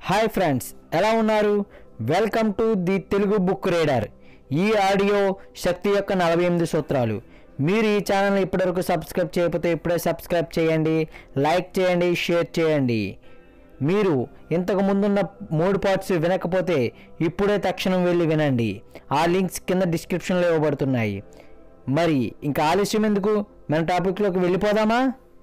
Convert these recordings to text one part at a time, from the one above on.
hi friends ఎలా ఉన్నారు welcome to the Telugu book reader ఈ ఆడియో శక్తి యొక్క నలభై ఎనిమిది సూత్రాలు మీరు ఈ ఛానల్ ఇప్పటివరకు సబ్స్క్రైబ్ చేయకపోతే ఇప్పుడే సబ్స్క్రైబ్ చేయండి లైక్ చేయండి షేర్ చేయండి మీరు ఇంతకు ముందున్న మూడు పార్ట్స్ వినకపోతే ఇప్పుడే తక్షణం వెళ్ళి వినండి ఆ లింక్స్ కింద డిస్క్రిప్షన్లో ఇవ్వబడుతున్నాయి మరి ఇంకా ఆలస్యం ఎందుకు మన టాపిక్లోకి వెళ్ళిపోదామా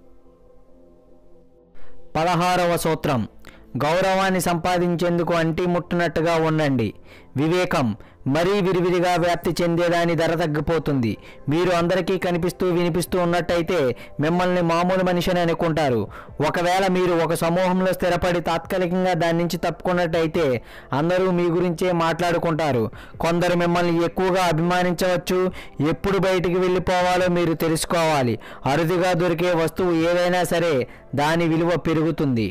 పదహారవ సూత్రం గౌరవాన్ని సంపాదించేందుకు అంటి ముట్టునట్టుగా ఉండండి వివేకం మరీ విరివిరిగా వ్యాప్తి చెందేదాని ధర తగ్గిపోతుంది మీరు అందరికీ కనిపిస్తూ వినిపిస్తూ ఉన్నట్టయితే మిమ్మల్ని మామూలు మనిషిని అనుకుంటారు ఒకవేళ మీరు ఒక సమూహంలో స్థిరపడి తాత్కాలికంగా దాని నుంచి తప్పుకున్నట్టయితే అందరూ మీ గురించే మాట్లాడుకుంటారు కొందరు మిమ్మల్ని ఎక్కువగా అభిమానించవచ్చు ఎప్పుడు బయటికి వెళ్ళిపోవాలో మీరు తెలుసుకోవాలి అరుదుగా దొరికే వస్తువు ఏదైనా సరే దాని విలువ పెరుగుతుంది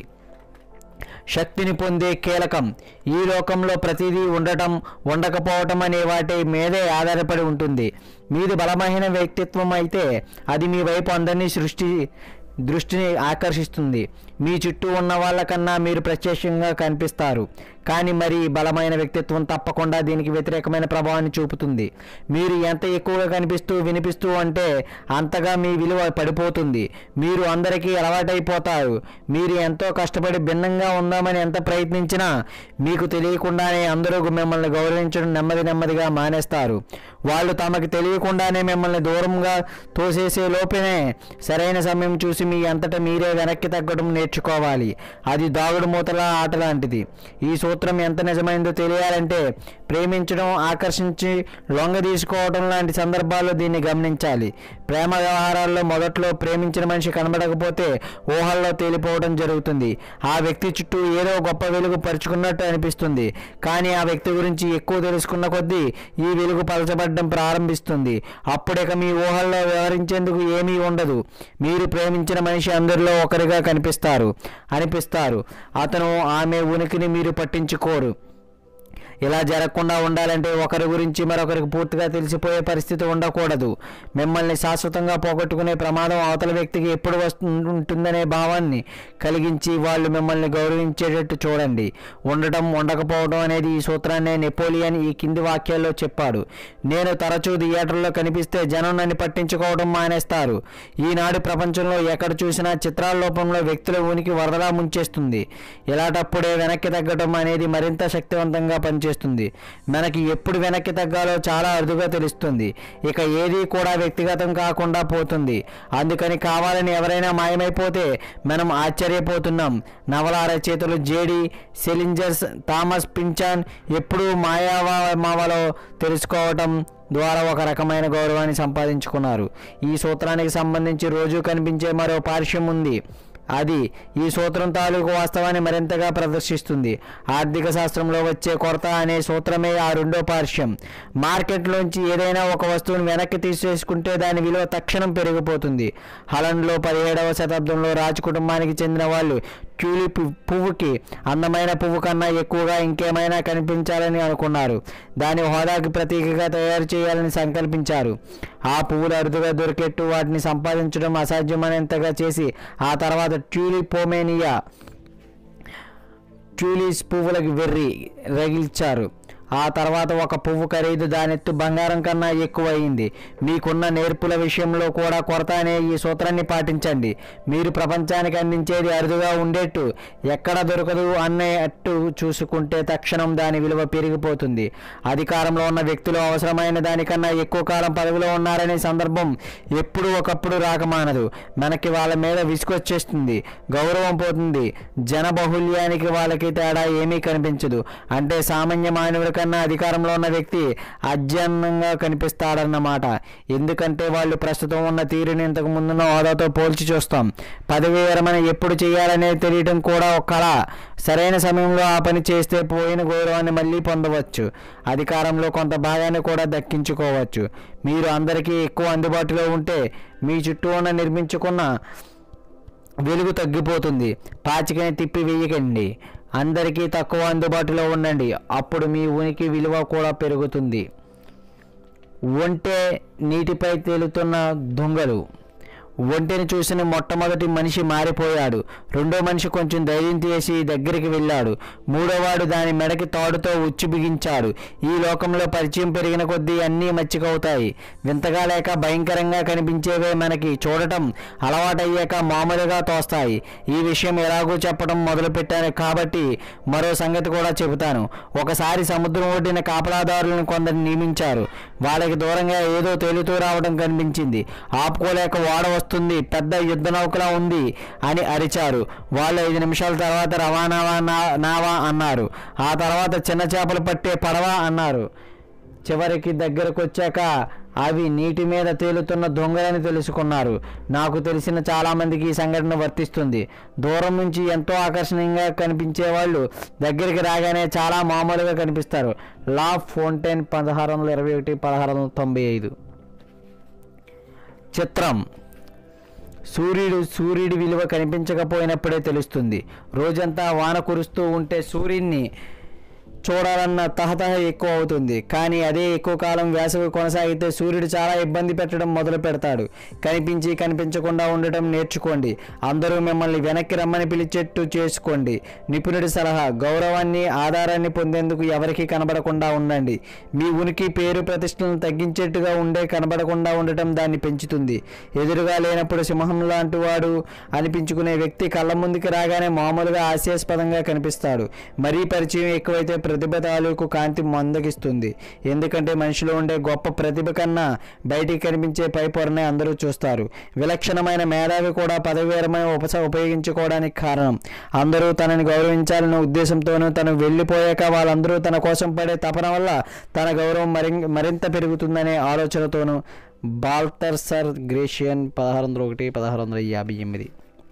శక్తిని పొందే కీలకం ఈ లోకంలో ప్రతిదీ ఉండటం ఉండకపోవటం అనే వాటి మీదే ఆధారపడి ఉంటుంది మీది బలమైన వ్యక్తిత్వం అయితే అది మీ వైపు అందరినీ సృష్టి దృష్టిని ఆకర్షిస్తుంది మీ చుట్టూ ఉన్న వాళ్ళకన్నా మీరు ప్రత్యక్షంగా కనిపిస్తారు కానీ మరి బలమైన వ్యక్తిత్వం తప్పకుండా దీనికి వ్యతిరేకమైన ప్రభావాన్ని చూపుతుంది మీరు ఎంత ఎక్కువగా కనిపిస్తూ వినిపిస్తూ అంటే అంతగా మీ విలువ పడిపోతుంది మీరు అందరికీ అలవాటైపోతారు మీరు ఎంతో కష్టపడి భిన్నంగా ఉందామని ఎంత ప్రయత్నించినా మీకు తెలియకుండానే అందరూ మిమ్మల్ని గౌరవించడం నెమ్మది నెమ్మదిగా మానేస్తారు వాళ్ళు తమకు తెలియకుండానే మిమ్మల్ని దూరంగా తోసేసే లోపేనే సరైన సమయం చూసి మీ అంతటా మీరే వెనక్కి తగ్గడం నేర్చుకోవాలి అది దాగుడు మూతల ఆట లాంటిది ఈ సూత్రం ఎంత నిజమైందో తెలియాలంటే ప్రేమించడం ఆకర్షించి లొంగ తీసుకోవడం లాంటి సందర్భాల్లో దీన్ని గమనించాలి ప్రేమ వ్యవహారాల్లో మొదట్లో ప్రేమించిన మనిషి కనబడకపోతే ఊహల్లో తేలిపోవడం జరుగుతుంది ఆ వ్యక్తి చుట్టూ ఏదో గొప్ప వెలుగు పరుచుకున్నట్టు అనిపిస్తుంది కానీ ఆ వ్యక్తి గురించి ఎక్కువ తెలుసుకున్న కొద్దీ ఈ వెలుగు పలచబడడం ప్రారంభిస్తుంది అప్పుడిక మీ ఊహల్లో వివరించేందుకు ఏమీ ఉండదు మీరు ప్రేమించిన మనిషి అందరిలో ఒకరిగా కనిపిస్తారు అనిపిస్తారు అతను ఆమె ఉనికిని మీరు పట్టించుకోరు ఇలా జరగకుండా ఉండాలంటే ఒకరి గురించి మరొకరికి పూర్తిగా తెలిసిపోయే పరిస్థితి ఉండకూడదు మిమ్మల్ని శాశ్వతంగా పోగొట్టుకునే ప్రమాదం అవతల వ్యక్తికి ఎప్పుడు వస్తు ఉంటుందనే భావాన్ని కలిగించి వాళ్ళు మిమ్మల్ని గౌరవించేటట్టు చూడండి ఉండటం ఉండకపోవడం అనేది ఈ సూత్రాన్ని నెపోలియన్ ఈ కింది వాక్యాల్లో చెప్పాడు నేను తరచూ థియేటర్లో కనిపిస్తే జనం నన్ను పట్టించుకోవడం మానేస్తారు ఈనాడు ప్రపంచంలో ఎక్కడ చూసినా చిత్రాల రూపంలో వ్యక్తుల ఉనికి వరదలా ముంచేస్తుంది ఇలాంటప్పుడే వెనక్కి తగ్గడం అనేది మరింత శక్తివంతంగా పనిచేస్తుంది మనకి ఎప్పుడు వెనక్కి తగ్గాలో చాలా అరుదుగా తెలుస్తుంది ఇక ఏది కూడా వ్యక్తిగతం కాకుండా పోతుంది అందుకని కావాలని ఎవరైనా మాయమైపోతే మనం ఆశ్చర్యపోతున్నాం నవల రచయితలు జేడి సెలింజర్స్ థామస్ పించాన్ ఎప్పుడూ మాయావా మావలో తెలుసుకోవటం ద్వారా ఒక రకమైన గౌరవాన్ని సంపాదించుకున్నారు ఈ సూత్రానికి సంబంధించి రోజు కనిపించే మరో పార్శ్వం ఉంది అది ఈ సూత్రం తాలూకు వాస్తవాన్ని మరింతగా ప్రదర్శిస్తుంది ఆర్థిక శాస్త్రంలో వచ్చే కొరత అనే సూత్రమే ఆ రెండో పార్శ్వం మార్కెట్లోంచి ఏదైనా ఒక వస్తువును వెనక్కి తీసేసుకుంటే దాని విలువ తక్షణం పెరిగిపోతుంది హలండ్లో పదిహేడవ శతాబ్దంలో రాజు కుటుంబానికి చెందిన వాళ్ళు ట్యూలిప్ పువ్వుకి అందమైన పువ్వు కన్నా ఎక్కువగా ఇంకేమైనా కనిపించాలని అనుకున్నారు దాని హోదాకి ప్రతీకగా తయారు చేయాలని సంకల్పించారు ఆ పువ్వులు అరుదుగా దొరికేట్టు వాటిని సంపాదించడం అసాధ్యమైనంతగా చేసి ఆ తర్వాత ట్యూలిపోమేనియా ట్యూలిస్ పువ్వులకు వెర్రి రగిల్చారు ఆ తర్వాత ఒక పువ్వు ఖరీదు దానెత్తు బంగారం కన్నా ఎక్కువ అయింది మీకున్న నేర్పుల విషయంలో కూడా కొరత అనే ఈ సూత్రాన్ని పాటించండి మీరు ప్రపంచానికి అందించేది అరుదుగా ఉండేట్టు ఎక్కడ దొరకదు అన్నట్టు చూసుకుంటే తక్షణం దాని విలువ పెరిగిపోతుంది అధికారంలో ఉన్న వ్యక్తులు అవసరమైన దానికన్నా ఎక్కువ కాలం పదవిలో ఉన్నారనే సందర్భం ఎప్పుడు ఒకప్పుడు రాకమానదు మనకి వాళ్ళ మీద విసుకొచ్చేస్తుంది గౌరవం పోతుంది జనబహుల్యానికి వాళ్ళకి తేడా ఏమీ కనిపించదు అంటే సామాన్య మానవుడి కన్నా అధికారంలో ఉన్న వ్యక్తి అధ్యన్నంగా కనిపిస్తాడన్నమాట ఎందుకంటే వాళ్ళు ప్రస్తుతం ఉన్న తీరుని ఇంతకు ముందున్న హోదాతో పోల్చి చూస్తాం పదవి విరమణ ఎప్పుడు చేయాలనేది తెలియడం కూడా ఒక కళ సరైన సమయంలో ఆ పని చేస్తే పోయిన గౌరవాన్ని మళ్ళీ పొందవచ్చు అధికారంలో కొంత భాగాన్ని కూడా దక్కించుకోవచ్చు మీరు అందరికీ ఎక్కువ అందుబాటులో ఉంటే మీ చుట్టూ ఉన్న నిర్మించుకున్న వెలుగు తగ్గిపోతుంది పాచికని తిప్పి వేయకండి అందరికీ తక్కువ అందుబాటులో ఉండండి అప్పుడు మీ ఉనికి విలువ కూడా పెరుగుతుంది ఒంటే నీటిపై తేలుతున్న దొంగలు ఒంటిని చూసిన మొట్టమొదటి మనిషి మారిపోయాడు రెండో మనిషి కొంచెం ధైర్యం చేసి దగ్గరికి వెళ్ళాడు మూడోవాడు దాని మెడకి తాడుతో ఉచ్చు బిగించాడు ఈ లోకంలో పరిచయం పెరిగిన కొద్దీ అన్నీ మచ్చికవుతాయి వింతగా లేక భయంకరంగా కనిపించేవే మనకి చూడటం అలవాటయ్యాక మామూలుగా తోస్తాయి ఈ విషయం ఎలాగో చెప్పడం మొదలుపెట్టాను కాబట్టి మరో సంగతి కూడా చెబుతాను ఒకసారి సముద్రం ఒడ్డిన కాపలాదారులను కొందరు నియమించారు వాళ్ళకి దూరంగా ఏదో తేలుతూ రావడం కనిపించింది ఆపుకోలేక వాడ వస్తుంది పెద్ద యుద్ధ నౌకలా ఉంది అని అరిచారు వాళ్ళు ఐదు నిమిషాల తర్వాత రవాణా నా- నావా అన్నారు ఆ తర్వాత చిన్న చేపలు పట్టే పడవ అన్నారు చివరికి దగ్గరకు వచ్చాక అవి నీటి మీద తేలుతున్న దొంగలని తెలుసుకున్నారు నాకు తెలిసిన చాలామందికి ఈ సంఘటన వర్తిస్తుంది దూరం నుంచి ఎంతో ఆకర్షణీయంగా కనిపించే వాళ్ళు దగ్గరికి రాగానే చాలా మామూలుగా కనిపిస్తారు లా ఫోంటైన్ పదహారు వందల ఇరవై ఒకటి పదహారు వందల తొంభై ఐదు చిత్రం సూర్యుడు సూర్యుడి విలువ కనిపించకపోయినప్పుడే తెలుస్తుంది రోజంతా వాన కురుస్తూ ఉంటే సూర్యుడిని చూడాలన్న తహతహ ఎక్కువ అవుతుంది కానీ అదే ఎక్కువ కాలం వేసవి కొనసాగితే సూర్యుడు చాలా ఇబ్బంది పెట్టడం మొదలు పెడతాడు కనిపించి కనిపించకుండా ఉండటం నేర్చుకోండి అందరూ మిమ్మల్ని వెనక్కి రమ్మని పిలిచేట్టు చేసుకోండి నిపుణుడి సలహా గౌరవాన్ని ఆధారాన్ని పొందేందుకు ఎవరికీ కనబడకుండా ఉండండి మీ ఉనికి పేరు ప్రతిష్టలను తగ్గించేట్టుగా ఉండే కనబడకుండా ఉండటం దాన్ని పెంచుతుంది ఎదురుగా లేనప్పుడు సింహం లాంటి వాడు అనిపించుకునే వ్యక్తి కళ్ళ ముందుకి రాగానే మామూలుగా హాస్యాస్పదంగా కనిపిస్తాడు మరీ పరిచయం ఎక్కువైతే ప్రతిభ తాలూకు కాంతి మందగిస్తుంది ఎందుకంటే మనిషిలో ఉండే గొప్ప ప్రతిభ కన్నా బయటికి కనిపించే పై పొరనే అందరూ చూస్తారు విలక్షణమైన మేధావి కూడా పదవి విరమణ ఉపస ఉపయోగించుకోవడానికి కారణం అందరూ తనని గౌరవించాలనే ఉద్దేశంతోనూ తను వెళ్ళిపోయాక వాళ్ళందరూ తన కోసం పడే తపన వల్ల తన గౌరవం మరి మరింత పెరుగుతుందనే ఆలోచనతోనూ బాల్టర్ సర్ గ్రేషియన్ పదహారు వందల ఒకటి పదహారు వందల యాభై ఎనిమిది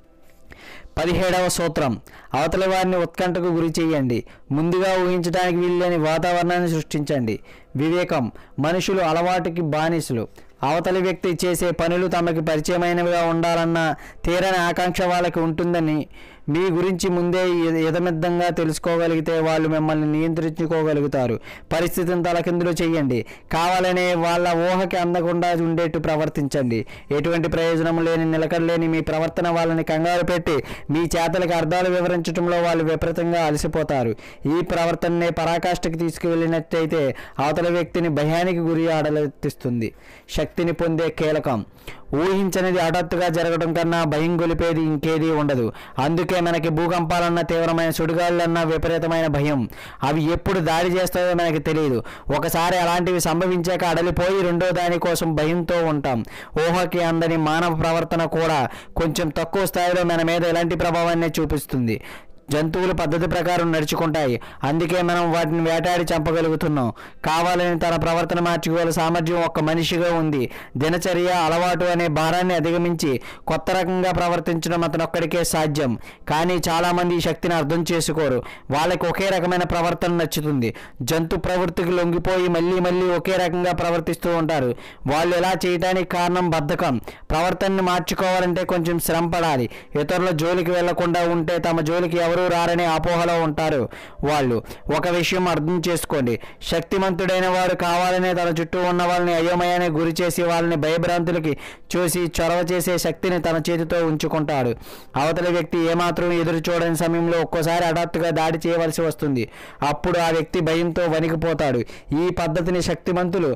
పదిహేడవ సూత్రం అవతలి వారిని ఉత్కంఠకు గురి చేయండి ముందుగా ఊహించడానికి వీల్లేని వాతావరణాన్ని సృష్టించండి వివేకం మనుషులు అలవాటుకి బానిసలు అవతలి వ్యక్తి చేసే పనులు తమకి పరిచయమైనవిగా ఉండాలన్న తీరని ఆకాంక్ష వాళ్ళకి ఉంటుందని మీ గురించి ముందే ఎ- ఎదమిద్దంగా తెలుసుకోగలిగితే వాళ్ళు మిమ్మల్ని నియంత్రించుకోగలుగుతారు పరిస్థితిని తలకిందులు చేయండి కావాలనే వాళ్ళ ఊహకి అందకుండా ఉండేట్టు ప్రవర్తించండి ఎటువంటి ప్రయోజనం లేని నిలకడలేని మీ ప్రవర్తన వాళ్ళని కంగారు పెట్టి మీ చేతలకు అర్థాలు వివరించడంలో వాళ్ళు విపరీతంగా అలసిపోతారు ఈ ప్రవర్తననే పరాకాష్ఠకి తీసుకువెళ్ళినట్టయితే అవతల వ్యక్తిని భయానికి గురి ఆడలెత్తిస్తుంది శక్తిని పొందే కీలకం ఊహించనిది హఠాత్తుగా జరగడం కన్నా భయం గొలిపేది ఇంకేదీ ఉండదు అందుకే మనకి భూకంపాలన్న తీవ్రమైన సుడిగాళ్ళన్న విపరీతమైన భయం అవి ఎప్పుడు దాడి చేస్తాయో మనకి తెలియదు ఒకసారి అలాంటివి సంభవించాక అడలిపోయి రెండో దాని కోసం భయంతో ఉంటాం ఊహకి అందని మానవ ప్రవర్తన కూడా కొంచెం తక్కువ స్థాయిలో మన మీద ఎలాంటి ప్రభావాన్ని చూపిస్తుంది జంతువులు పద్ధతి ప్రకారం నడుచుకుంటాయి అందుకే మనం వాటిని వేటాడి చంపగలుగుతున్నాం కావాలని తన ప్రవర్తన మార్చుకోగల సామర్థ్యం ఒక్క మనిషిగా ఉంది దినచర్య అలవాటు అనే భారాన్ని అధిగమించి కొత్త రకంగా ప్రవర్తించడం అతనొక్కడికే సాధ్యం కానీ చాలామంది ఈ శక్తిని అర్థం చేసుకోరు వాళ్ళకి ఒకే రకమైన ప్రవర్తన నచ్చుతుంది జంతు ప్రవృత్తికి లొంగిపోయి మళ్ళీ మళ్ళీ ఒకే రకంగా ప్రవర్తిస్తూ ఉంటారు వాళ్ళు ఎలా చేయడానికి కారణం బద్ధకం ప్రవర్తనని మార్చుకోవాలంటే కొంచెం శ్రమ పడాలి ఇతరుల జోలికి వెళ్లకుండా ఉంటే తమ జోలికి ఎవరూ రారనే అపోహలో ఉంటారు వాళ్ళు ఒక విషయం అర్థం చేసుకోండి శక్తిమంతుడైన వాడు కావాలనే తన చుట్టూ ఉన్న వాళ్ళని అయోమయానికి గురి చేసి వాళ్ళని భయభ్రాంతులకి చూసి చొరవ చేసే శక్తిని తన చేతితో ఉంచుకుంటాడు అవతలి వ్యక్తి ఏమాత్రం ఎదురు చూడని సమయంలో ఒక్కోసారి హఠాత్తుగా దాడి చేయవలసి వస్తుంది అప్పుడు ఆ వ్యక్తి భయంతో వణికిపోతాడు ఈ పద్ధతిని శక్తిమంతులు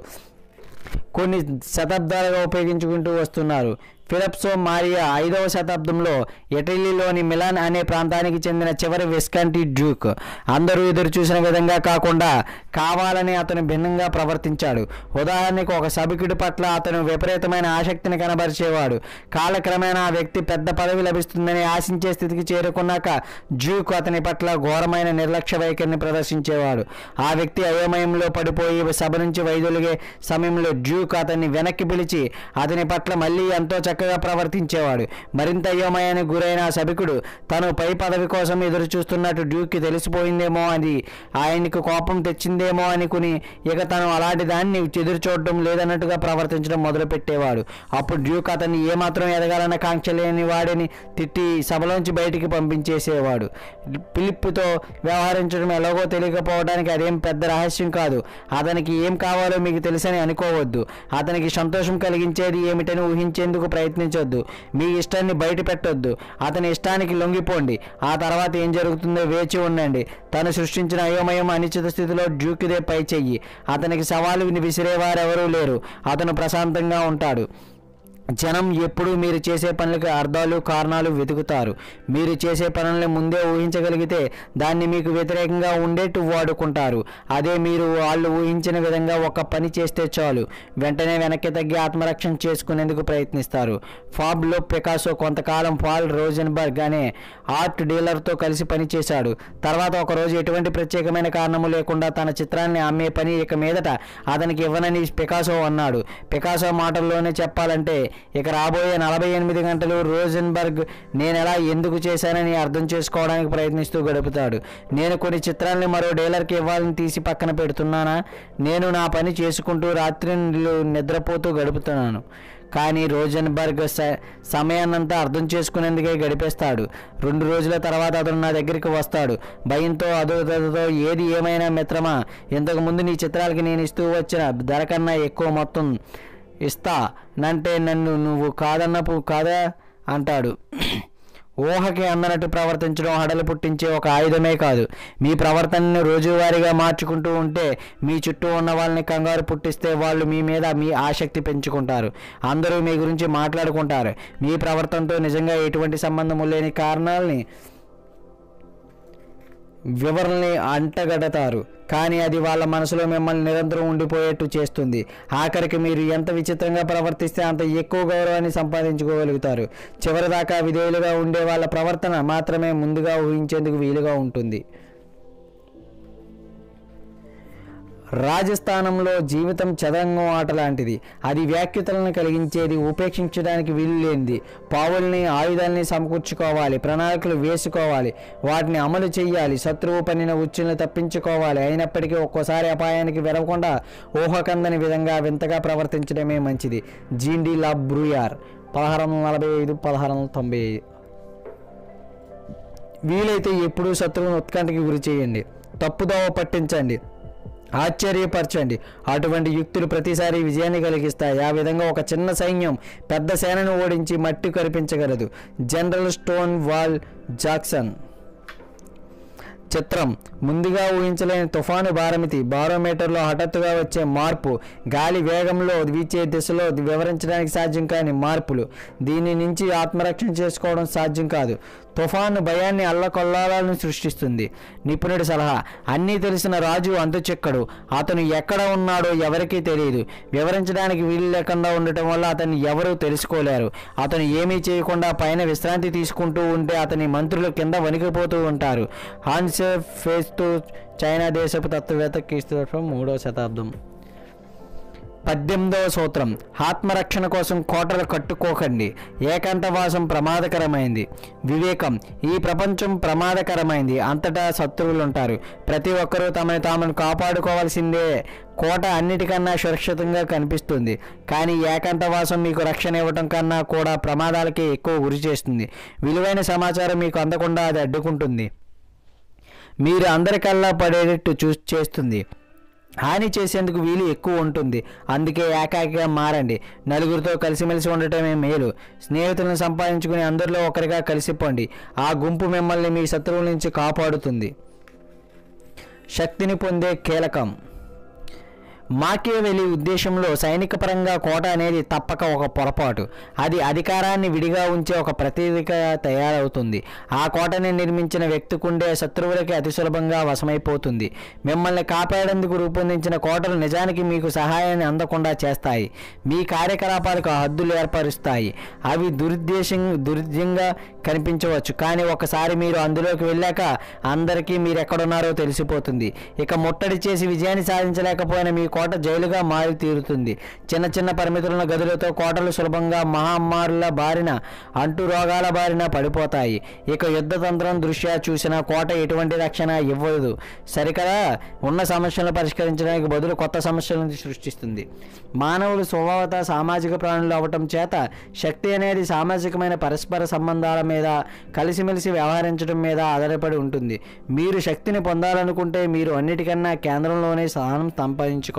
కొన్ని శతాబ్దాలుగా ఉపయోగించుకుంటూ వస్తున్నారు ఫిలిప్సో మారియా ఐదవ శతాబ్దంలో ఇటలీలోని మిలాన్ అనే ప్రాంతానికి చెందిన చివరి విస్కంటి డ్యూక్ అందరూ ఎదురు చూసిన విధంగా కాకుండా కావాలని అతను భిన్నంగా ప్రవర్తించాడు ఉదాహరణకు ఒక సభికుడి పట్ల అతను విపరీతమైన ఆసక్తిని కనబరిచేవాడు కాలక్రమేణా ఆ వ్యక్తి పెద్ద పదవి లభిస్తుందని ఆశించే స్థితికి చేరుకున్నాక డ్యూక్ అతని పట్ల ఘోరమైన నిర్లక్ష్య వైఖరిని ప్రదర్శించేవాడు ఆ వ్యక్తి అయోమయంలో పడిపోయి సభ నుంచి వైదొలిగే సమయంలో డ్యూక్ అతన్ని వెనక్కి పిలిచి అతని పట్ల మళ్ళీ ఎంతో చక్కగా ప్రవర్తించేవాడు మరింత అయోమయానికి గురైన ఆ సభికుడు తను పై పదవి కోసం ఎదురు చూస్తున్నట్టు డ్యూక్కి తెలిసిపోయిందేమో అని ఆయనకు కోపం తెచ్చిందేమో అనుకుని ఇక తను అలాంటి దాన్ని ఎదురు చూడటం లేదన్నట్టుగా ప్రవర్తించడం మొదలుపెట్టేవాడు అప్పుడు డ్యూక్ అతన్ని ఏమాత్రం ఎదగాలన్న కాంక్ష లేని వాడిని తిట్టి సభలోంచి బయటికి పంపించేసేవాడు పిలిప్పుతో వ్యవహరించడం ఎలాగో తెలియకపోవడానికి అదేం పెద్ద రహస్యం కాదు అతనికి ఏం కావాలో మీకు తెలుసని అనుకోవద్దు అతనికి సంతోషం కలిగించేది ఏమిటని ఊహించేందుకు ప్రయత్నం ప్రయత్నించొద్దు మీ ఇష్టాన్ని బయట పెట్టొద్దు అతని ఇష్టానికి లొంగిపోండి ఆ తర్వాత ఏం జరుగుతుందో వేచి ఉండండి తను సృష్టించిన అయోమయం అనిశ్చిత స్థితిలో డ్యూకిదే పై చెయ్యి అతనికి సవాలు విసిరేవారెవరూ లేరు అతను ప్రశాంతంగా ఉంటాడు జనం ఎప్పుడూ మీరు చేసే పనులకు అర్థాలు కారణాలు వెతుకుతారు మీరు చేసే పనులను ముందే ఊహించగలిగితే దాన్ని మీకు వ్యతిరేకంగా ఉండేట్టు వాడుకుంటారు అదే మీరు వాళ్ళు ఊహించిన విధంగా ఒక పని చేస్తే చాలు వెంటనే వెనక్కి తగ్గి ఆత్మరక్షణ చేసుకునేందుకు ప్రయత్నిస్తారు ఫాబ్లో పికాసో కొంతకాలం పాల్ రోజెన్బర్గ్ అనే ఆర్ట్ డీలర్తో కలిసి పనిచేశాడు తర్వాత ఒకరోజు ఎటువంటి ప్రత్యేకమైన కారణము లేకుండా తన చిత్రాన్ని అమ్మే పని ఇక మీదట అతనికి ఇవ్వనని పికాసో అన్నాడు పికాసో మాటల్లోనే చెప్పాలంటే ఇక రాబోయే నలభై ఎనిమిది గంటలు రోజెన్బర్గ్ నేను ఎలా ఎందుకు చేశానని అర్థం చేసుకోవడానికి ప్రయత్నిస్తూ గడుపుతాడు నేను కొన్ని చిత్రాల్ని మరో డీలర్కి ఇవ్వాలని తీసి పక్కన పెడుతున్నానా నేను నా పని చేసుకుంటూ రాత్రి నిద్రపోతూ గడుపుతున్నాను కానీ రోజెన్బర్గ్ స సమయాన్నంతా అర్థం చేసుకునేందుకే గడిపేస్తాడు రెండు రోజుల తర్వాత అతను నా దగ్గరికి వస్తాడు భయంతో అదోతో ఏది ఏమైనా మిత్రమా ఇంతకు ముందు నీ చిత్రాలకి నేను ఇస్తూ వచ్చిన ధర కన్నా ఎక్కువ మొత్తం ఇస్తా నంటే నన్ను నువ్వు కాదన్నపు కాదా అంటాడు ఊహకి అందనట్టు ప్రవర్తించడం హడలు పుట్టించే ఒక ఆయుధమే కాదు మీ ప్రవర్తనను రోజువారీగా మార్చుకుంటూ ఉంటే మీ చుట్టూ ఉన్న వాళ్ళని కంగారు పుట్టిస్తే వాళ్ళు మీ మీద మీ ఆసక్తి పెంచుకుంటారు అందరూ మీ గురించి మాట్లాడుకుంటారు మీ ప్రవర్తనతో నిజంగా ఎటువంటి సంబంధము లేని కారణాలని వివరణని అంటగడతారు కానీ అది వాళ్ళ మనసులో మిమ్మల్ని నిరంతరం ఉండిపోయేట్టు చేస్తుంది ఆఖరికి మీరు ఎంత విచిత్రంగా ప్రవర్తిస్తే అంత ఎక్కువ గౌరవాన్ని సంపాదించుకోగలుగుతారు చివరిదాకా విధేయులుగా ఉండే వాళ్ళ ప్రవర్తన మాత్రమే ముందుగా ఊహించేందుకు వీలుగా ఉంటుంది రాజస్థానంలో జీవితం చదరంగం ఆట లాంటిది అది వ్యాఖ్యతలను కలిగించేది ఉపేక్షించడానికి వీలు లేనిది పావుల్ని ఆయుధాల్ని సమకూర్చుకోవాలి ప్రణాళికలు వేసుకోవాలి వాటిని అమలు చేయాలి శత్రువు పనిన ఉచ్చుల్ని తప్పించుకోవాలి అయినప్పటికీ ఒక్కోసారి అపాయానికి వెరవకుండా ఊహకందని విధంగా వింతగా ప్రవర్తించడమే మంచిది జీండి లా బ్రూయార్ పదహారు వందల నలభై ఐదు పదహారు వందల తొంభై ఐదు వీలైతే ఎప్పుడూ శత్రువును ఉత్కంఠకి గురి చేయండి తప్పుదోవ పట్టించండి ఆశ్చర్యపరచండి అటువంటి యుక్తులు ప్రతిసారి విజయాన్ని కలిగిస్తాయి ఆ విధంగా ఒక చిన్న సైన్యం పెద్ద సేనను ఓడించి మట్టి కరిపించగలదు జనరల్ స్టోన్ వాల్ జాక్సన్ చిత్రం ముందుగా ఊహించలేని తుఫాను భారమితి బారోమీటర్లో హఠాత్తుగా వచ్చే మార్పు గాలి వేగంలో వీచే దిశలో వివరించడానికి సాధ్యం కాని మార్పులు దీని నుంచి ఆత్మరక్షణ చేసుకోవడం సాధ్యం కాదు తుఫాను భయాన్ని అల్లకొల్లాలను సృష్టిస్తుంది నిపుణుడి సలహా అన్నీ తెలిసిన రాజు అంతుచిక్కడు అతను ఎక్కడ ఉన్నాడో ఎవరికీ తెలియదు వివరించడానికి వీలు లేకుండా ఉండటం వల్ల అతన్ని ఎవరూ తెలుసుకోలేరు అతను ఏమీ చేయకుండా పైన విశ్రాంతి తీసుకుంటూ ఉంటే అతని మంత్రులు కింద వణికిపోతూ ఉంటారు హాన్సే ఫేస్తూ చైనా దేశపు తత్వవేత్త క్రీస్తు మూడవ శతాబ్దం పద్దెనిమిదవ సూత్రం ఆత్మరక్షణ కోసం కోటలు కట్టుకోకండి ఏకాంతవాసం ప్రమాదకరమైంది వివేకం ఈ ప్రపంచం ప్రమాదకరమైంది అంతటా శత్రువులుంటారు ప్రతి ఒక్కరూ తమని తామను కాపాడుకోవాల్సిందే కోట అన్నిటికన్నా సురక్షితంగా కనిపిస్తుంది కానీ ఏకాంతవాసం మీకు రక్షణ ఇవ్వటం కన్నా కూడా ప్రమాదాలకే ఎక్కువ గురి చేస్తుంది విలువైన సమాచారం మీకు అందకుండా అది అడ్డుకుంటుంది మీరు అందరికల్లా పడేటట్టు చూ చేస్తుంది హాని చేసేందుకు వీలు ఎక్కువ ఉంటుంది అందుకే ఏకాకిగా మారండి నలుగురితో కలిసిమెలిసి ఉండటమే మేలు స్నేహితులను సంపాదించుకుని అందరిలో ఒకరిగా కలిసిపోండి ఆ గుంపు మిమ్మల్ని మీ శత్రువుల నుంచి కాపాడుతుంది శక్తిని పొందే కీలకం మాకియవెలి ఉద్దేశంలో సైనిక పరంగా కోట అనేది తప్పక ఒక పొరపాటు అది అధికారాన్ని విడిగా ఉంచే ఒక ప్రతీకగా తయారవుతుంది ఆ కోటని నిర్మించిన వ్యక్తికుండే శత్రువులకి అతి సులభంగా వశమైపోతుంది మిమ్మల్ని కాపాడేందుకు రూపొందించిన కోటలు నిజానికి మీకు సహాయాన్ని అందకుండా చేస్తాయి మీ కార్యకలాపాలకు హద్దులు ఏర్పరుస్తాయి అవి దురుద్దేశం దుర్ద్యంగా కనిపించవచ్చు కానీ ఒకసారి మీరు అందులోకి వెళ్ళాక అందరికీ మీరు ఎక్కడున్నారో తెలిసిపోతుంది ఇక ముట్టడి చేసి విజయాన్ని సాధించలేకపోయిన మీ కోట జైలుగా మారి తీరుతుంది చిన్న చిన్న పరిమితులున్న గదులతో కోటలు సులభంగా మహమ్మారుల బారిన అంటు రోగాల బారిన పడిపోతాయి ఇక యుద్ధతంత్రం దృష్ట్యా చూసిన కోట ఎటువంటి రక్షణ ఇవ్వదు సరికదా ఉన్న సమస్యలను పరిష్కరించడానికి బదులు కొత్త సమస్యలను సృష్టిస్తుంది మానవులు స్వభావత సామాజిక ప్రాణులు అవటం చేత శక్తి అనేది సామాజికమైన పరస్పర సంబంధాల మీద కలిసిమెలిసి వ్యవహరించడం మీద ఆధారపడి ఉంటుంది మీరు శక్తిని పొందాలనుకుంటే మీరు అన్నిటికన్నా కేంద్రంలోనే స్థానం సంపాదించుకోవాలి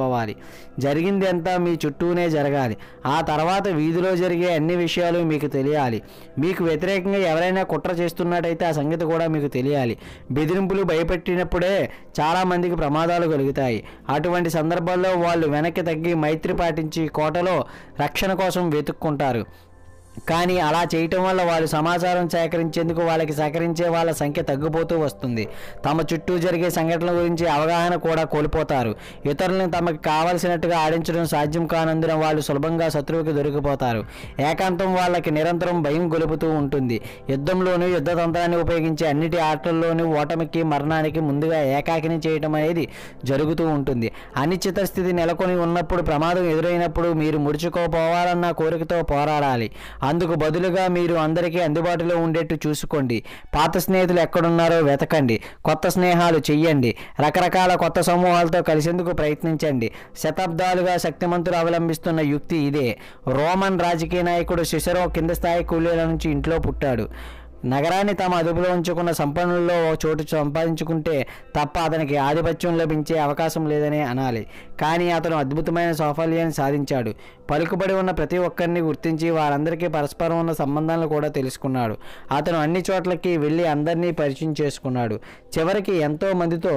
మర్చిపోవాలి జరిగింది అంతా మీ చుట్టూనే జరగాలి ఆ తర్వాత వీధిలో జరిగే అన్ని విషయాలు మీకు తెలియాలి మీకు వ్యతిరేకంగా ఎవరైనా కుట్ర చేస్తున్నట్టయితే ఆ సంగతి కూడా మీకు తెలియాలి బెదిరింపులు భయపెట్టినప్పుడే చాలామందికి ప్రమాదాలు కలుగుతాయి అటువంటి సందర్భాల్లో వాళ్ళు వెనక్కి తగ్గి మైత్రి పాటించి కోటలో రక్షణ కోసం వెతుక్కుంటారు కానీ అలా చేయటం వల్ల వాళ్ళు సమాచారం సేకరించేందుకు వాళ్ళకి సహకరించే వాళ్ళ సంఖ్య తగ్గిపోతూ వస్తుంది తమ చుట్టూ జరిగే సంఘటనల గురించి అవగాహన కూడా కోల్పోతారు ఇతరులను తమకు కావలసినట్టుగా ఆడించడం సాధ్యం కానందున వాళ్ళు సులభంగా శత్రువుకి దొరికిపోతారు ఏకాంతం వాళ్ళకి నిరంతరం భయం గొలుపుతూ ఉంటుంది యుద్ధంలోనూ యుద్ధ తంత్రాన్ని ఉపయోగించే అన్నిటి ఆటల్లోనూ ఓటమికి మరణానికి ముందుగా ఏకాకిని చేయటం అనేది జరుగుతూ ఉంటుంది అనిశ్చిత స్థితి నెలకొని ఉన్నప్పుడు ప్రమాదం ఎదురైనప్పుడు మీరు ముడుచుకోపోవాలన్న కోరికతో పోరాడాలి అందుకు బదులుగా మీరు అందరికీ అందుబాటులో ఉండేట్టు చూసుకోండి పాత స్నేహితులు ఎక్కడున్నారో వెతకండి కొత్త స్నేహాలు చెయ్యండి రకరకాల కొత్త సమూహాలతో కలిసేందుకు ప్రయత్నించండి శతాబ్దాలుగా శక్తిమంతులు అవలంబిస్తున్న యుక్తి ఇదే రోమన్ రాజకీయ నాయకుడు సిసరో కింద స్థాయి కూలీల నుంచి ఇంట్లో పుట్టాడు నగరాన్ని తమ అదుపులో ఉంచుకున్న సంపన్నుల్లో ఓ చోటు సంపాదించుకుంటే తప్ప అతనికి ఆధిపత్యం లభించే అవకాశం లేదనే అనాలి కానీ అతను అద్భుతమైన సాఫల్యాన్ని సాధించాడు పలుకుబడి ఉన్న ప్రతి ఒక్కరిని గుర్తించి వారందరికీ పరస్పరం ఉన్న సంబంధాలను కూడా తెలుసుకున్నాడు అతను అన్ని చోట్లకి వెళ్ళి అందరినీ పరిచయం చేసుకున్నాడు చివరికి ఎంతో మందితో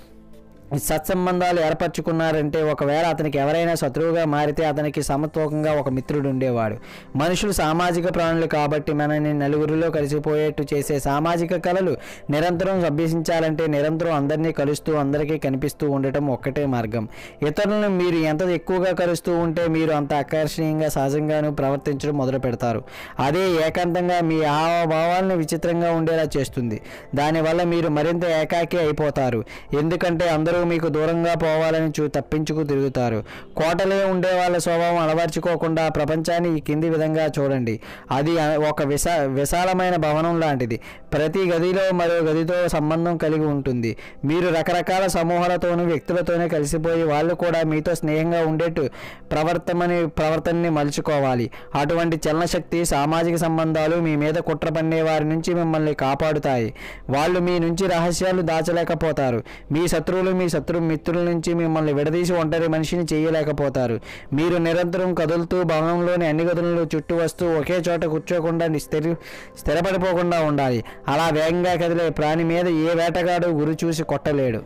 సత్సంబంధాలు ఏర్పరచుకున్నారంటే ఒకవేళ అతనికి ఎవరైనా శత్రువుగా మారితే అతనికి సమత్వకంగా ఒక మిత్రుడు ఉండేవాడు మనుషులు సామాజిక ప్రాణులు కాబట్టి మనని నలుగురిలో కలిసిపోయేట్టు చేసే సామాజిక కళలు నిరంతరం అభ్యసించాలంటే నిరంతరం అందరినీ కలుస్తూ అందరికీ కనిపిస్తూ ఉండటం ఒక్కటే మార్గం ఇతరులను మీరు ఎంత ఎక్కువగా కలుస్తూ ఉంటే మీరు అంత ఆకర్షణీయంగా సహజంగాను ప్రవర్తించడం మొదలు పెడతారు అదే ఏకాంతంగా మీ హావభావాలను విచిత్రంగా ఉండేలా చేస్తుంది దానివల్ల మీరు మరింత ఏకాకి అయిపోతారు ఎందుకంటే అందరూ మీకు దూరంగా పోవాలని చూ తప్పించుకు తిరుగుతారు కోటలో ఉండే వాళ్ళ స్వభావం అలవర్చుకోకుండా ప్రపంచాన్ని ఈ కింది విధంగా చూడండి అది అ- ఒక విశా విశాలమైన భవనం లాంటిది ప్రతి గదిలో మరో గదితో సంబంధం కలిగి ఉంటుంది మీరు రకరకాల సమూహాలతోనూ వ్యక్తులతోనే కలిసిపోయి వాళ్ళు కూడా మీతో స్నేహంగా ఉండేట్టు ప్రవర్తమని ప్రవర్తనని మలుచుకోవాలి అటువంటి చలనశక్తి సామాజిక సంబంధాలు మీ మీద కుట్ర పన్నే వారి నుంచి మిమ్మల్ని కాపాడుతాయి వాళ్ళు మీ నుంచి రహస్యాలు దాచలేకపోతారు మీ శత్రువులు మీ శత్రు మిత్రుల నుంచి మిమ్మల్ని విడదీసి ఒంటరి మనిషిని చేయలేకపోతారు మీరు నిరంతరం కదులుతూ భవనంలోని అన్ని గదులలో చుట్టూ వస్తూ ఒకే చోట కూర్చోకుండా స్థిర స్థిరపడిపోకుండా ఉండాలి అలా వేగంగా కదిలే ప్రాణి మీద ఏ వేటగాడు గురి చూసి కొట్టలేడు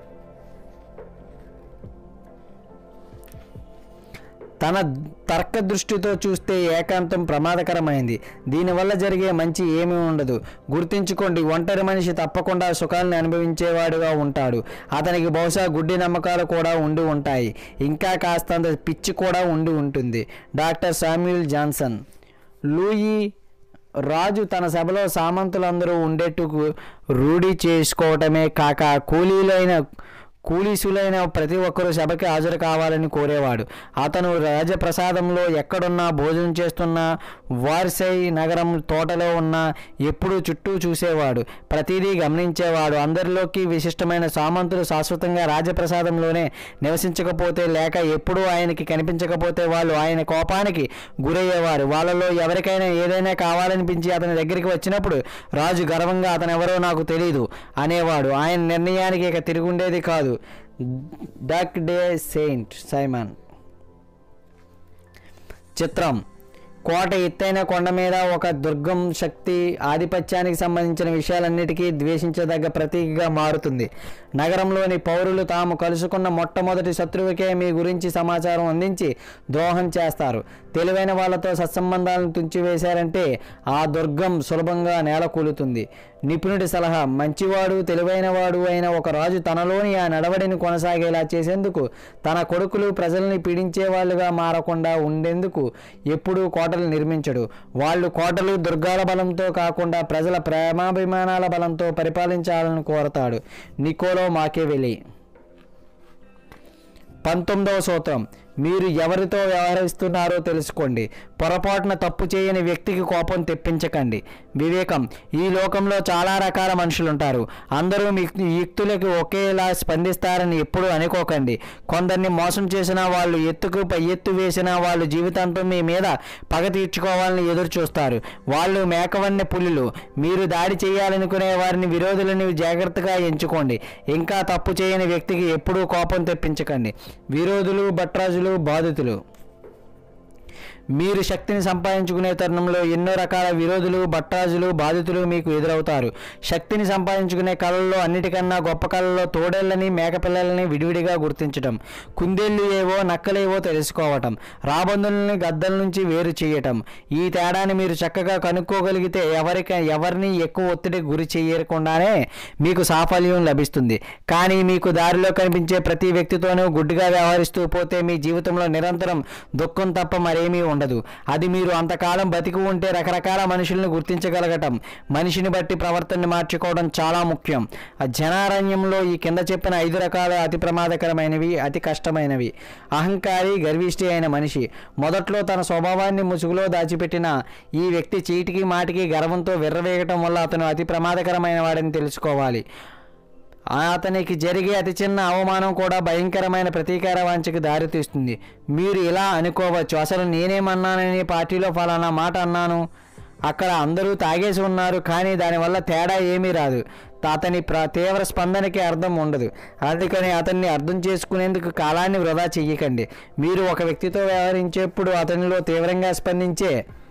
తన తర్క దృష్టితో చూస్తే ఏకాంతం ప్రమాదకరమైంది దీనివల్ల జరిగే మంచి ఏమీ ఉండదు గుర్తుంచుకోండి ఒంటరి మనిషి తప్పకుండా సుఖాలను అనుభవించేవాడుగా ఉంటాడు అతనికి బహుశా గుడ్డి నమ్మకాలు కూడా ఉండి ఉంటాయి ఇంకా కాస్తంత పిచ్చి కూడా ఉండి ఉంటుంది డాక్టర్ శామ్యూల్ జాన్సన్ లూయి రాజు తన సభలో సామంతులందరూ ఉండేట్టుకు రూఢి చేసుకోవటమే కాక కూలీలైన కూలీసులైన ప్రతి ఒక్కరూ సభకి హాజరు కావాలని కోరేవాడు అతను రాజప్రసాదంలో ఎక్కడున్నా భోజనం చేస్తున్నా వార్సై నగరం తోటలో ఉన్నా ఎప్పుడూ చుట్టూ చూసేవాడు ప్రతిదీ గమనించేవాడు అందరిలోకి విశిష్టమైన సామంతులు శాశ్వతంగా రాజప్రసాదంలోనే నివసించకపోతే లేక ఎప్పుడూ ఆయనకి కనిపించకపోతే వాళ్ళు ఆయన కోపానికి గురయ్యేవారు వాళ్ళలో ఎవరికైనా ఏదైనా కావాలనిపించి అతని దగ్గరికి వచ్చినప్పుడు రాజు గర్వంగా అతనెవరో నాకు తెలియదు అనేవాడు ఆయన నిర్ణయానికి ఇక తిరుగుండేది కాదు డక్ డే సెయింట్ సైమన్ చిత్రం కోట ఎత్తైన కొండ మీద ఒక దుర్గం శక్తి ఆధిపత్యానికి సంబంధించిన విషయాలన్నిటికీ ద్వేషించదగ్గ ప్రతీకగా మారుతుంది నగరంలోని పౌరులు తాము కలుసుకున్న మొట్టమొదటి శత్రువుకే మీ గురించి సమాచారం అందించి ద్రోహం చేస్తారు తెలివైన వాళ్ళతో సత్సంబంధాలను తుంచివేశారంటే ఆ దుర్గం సులభంగా నేలకూలుతుంది నిపుణుడి సలహా మంచివాడు తెలివైనవాడు అయిన ఒక రాజు తనలోని ఆ నడవడిని కొనసాగేలా చేసేందుకు తన కొడుకులు ప్రజల్ని పీడించే వాళ్ళుగా మారకుండా ఉండేందుకు ఎప్పుడూ కోటలు నిర్మించడు వాళ్ళు కోటలు దుర్గాల బలంతో కాకుండా ప్రజల ప్రేమాభిమానాల బలంతో పరిపాలించాలని కోరతాడు నికోలో మాకేవెలి పంతొమ్మిదవ సూత్రం మీరు ఎవరితో వ్యవహరిస్తున్నారో తెలుసుకోండి పొరపాటున తప్పు చేయని వ్యక్తికి కోపం తెప్పించకండి వివేకం ఈ లోకంలో చాలా రకాల మనుషులు ఉంటారు అందరూ మీ యుక్తులకు ఒకేలా స్పందిస్తారని ఎప్పుడూ అనుకోకండి కొందరిని మోసం చేసిన వాళ్ళు ఎత్తుకు పై ఎత్తు వేసిన వాళ్ళు జీవితాంతం మీ మీద పగ తీర్చుకోవాలని ఎదురు చూస్తారు వాళ్ళు మేకవన్నె పులులు మీరు దాడి చేయాలనుకునే వారిని విరోధులని జాగ్రత్తగా ఎంచుకోండి ఇంకా తప్పు చేయని వ్యక్తికి ఎప్పుడూ కోపం తెప్పించకండి విరోధులు భట్రాజులు బాధితులు మీరు శక్తిని సంపాదించుకునే తరుణంలో ఎన్నో రకాల విరోధులు బట్రాజులు బాధితులు మీకు ఎదురవుతారు శక్తిని సంపాదించుకునే కళల్లో అన్నిటికన్నా గొప్ప కళల్లో తోడేళ్లని మేకపిల్లలని విడివిడిగా గుర్తించటం కుందేళ్ళు ఏవో నక్కలేవో తెలుసుకోవటం రాబందులని గద్దల నుంచి వేరు చేయటం ఈ తేడాని మీరు చక్కగా కనుక్కోగలిగితే ఎవరికి ఎవరిని ఎక్కువ ఒత్తిడికి గురి చేయకుండానే మీకు సాఫల్యం లభిస్తుంది కానీ మీకు దారిలో కనిపించే ప్రతి వ్యక్తితోనూ గుడ్డిగా వ్యవహరిస్తూ పోతే మీ జీవితంలో నిరంతరం దుఃఖం తప్ప మరేమీ ఉండదు అది మీరు అంతకాలం బతికి ఉంటే రకరకాల మనుషులను గుర్తించగలగటం మనిషిని బట్టి ప్రవర్తనని మార్చుకోవడం చాలా ముఖ్యం ఆ జనారణ్యంలో ఈ కింద చెప్పిన ఐదు రకాల అతి ప్రమాదకరమైనవి అతి కష్టమైనవి అహంకారి గర్విష్టి అయిన మనిషి మొదట్లో తన స్వభావాన్ని ముసుగులో దాచిపెట్టిన ఈ వ్యక్తి చీటికి మాటికి గర్వంతో విర్రవేగటం వల్ల అతను అతి ప్రమాదకరమైన వాడని తెలుసుకోవాలి అతనికి జరిగే అతి చిన్న అవమానం కూడా భయంకరమైన ప్రతీకార వాంఛకి దారితీస్తుంది మీరు ఇలా అనుకోవచ్చు అసలు నేనేమన్నానని పార్టీలో ఫలానా మాట అన్నాను అక్కడ అందరూ తాగేసి ఉన్నారు కానీ దానివల్ల తేడా ఏమీ రాదు అతని ప్ర తీవ్ర స్పందనకి అర్థం ఉండదు అందుకని అతన్ని అర్థం చేసుకునేందుకు కాలాన్ని వృధా చెయ్యకండి మీరు ఒక వ్యక్తితో వ్యవహరించేప్పుడు అతనిలో తీవ్రంగా స్పందించే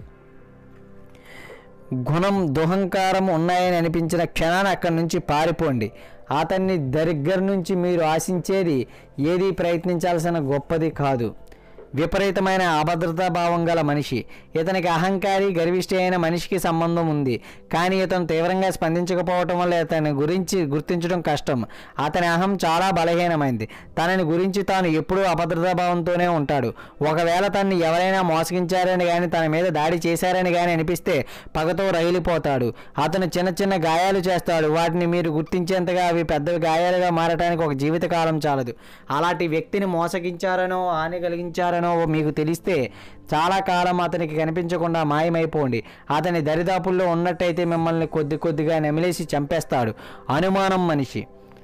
గుణం దుహంకారం ఉన్నాయని అనిపించిన క్షణాన్ని అక్కడి నుంచి పారిపోండి అతన్ని దగ్గర నుంచి మీరు ఆశించేది ఏది ప్రయత్నించాల్సిన గొప్పది కాదు విపరీతమైన అభద్రతా భావం గల మనిషి ఇతనికి అహంకారి గర్విష్టి అయిన మనిషికి సంబంధం ఉంది కానీ ఇతను తీవ్రంగా స్పందించకపోవటం వల్ల ఇతని గురించి గుర్తించడం కష్టం అతని అహం చాలా బలహీనమైంది తనని గురించి తాను ఎప్పుడూ అభద్రతా భావంతోనే ఉంటాడు ఒకవేళ తనని ఎవరైనా మోసగించారని కానీ తన మీద దాడి చేశారని కానీ అనిపిస్తే పగతో రైలిపోతాడు అతను చిన్న చిన్న గాయాలు చేస్తాడు వాటిని మీరు గుర్తించేంతగా అవి పెద్ద గాయాలుగా మారటానికి ఒక జీవితకాలం చాలదు అలాంటి వ్యక్తిని మోసగించారనో హాని కలిగించారనో మీకు తెలిస్తే చాలా కాలం అతనికి కనిపించకుండా మాయమైపోండి అతని దరిదాపుల్లో ఉన్నట్టయితే మిమ్మల్ని కొద్ది కొద్దిగా నెమిలేసి చంపేస్తాడు అనుమానం మనిషి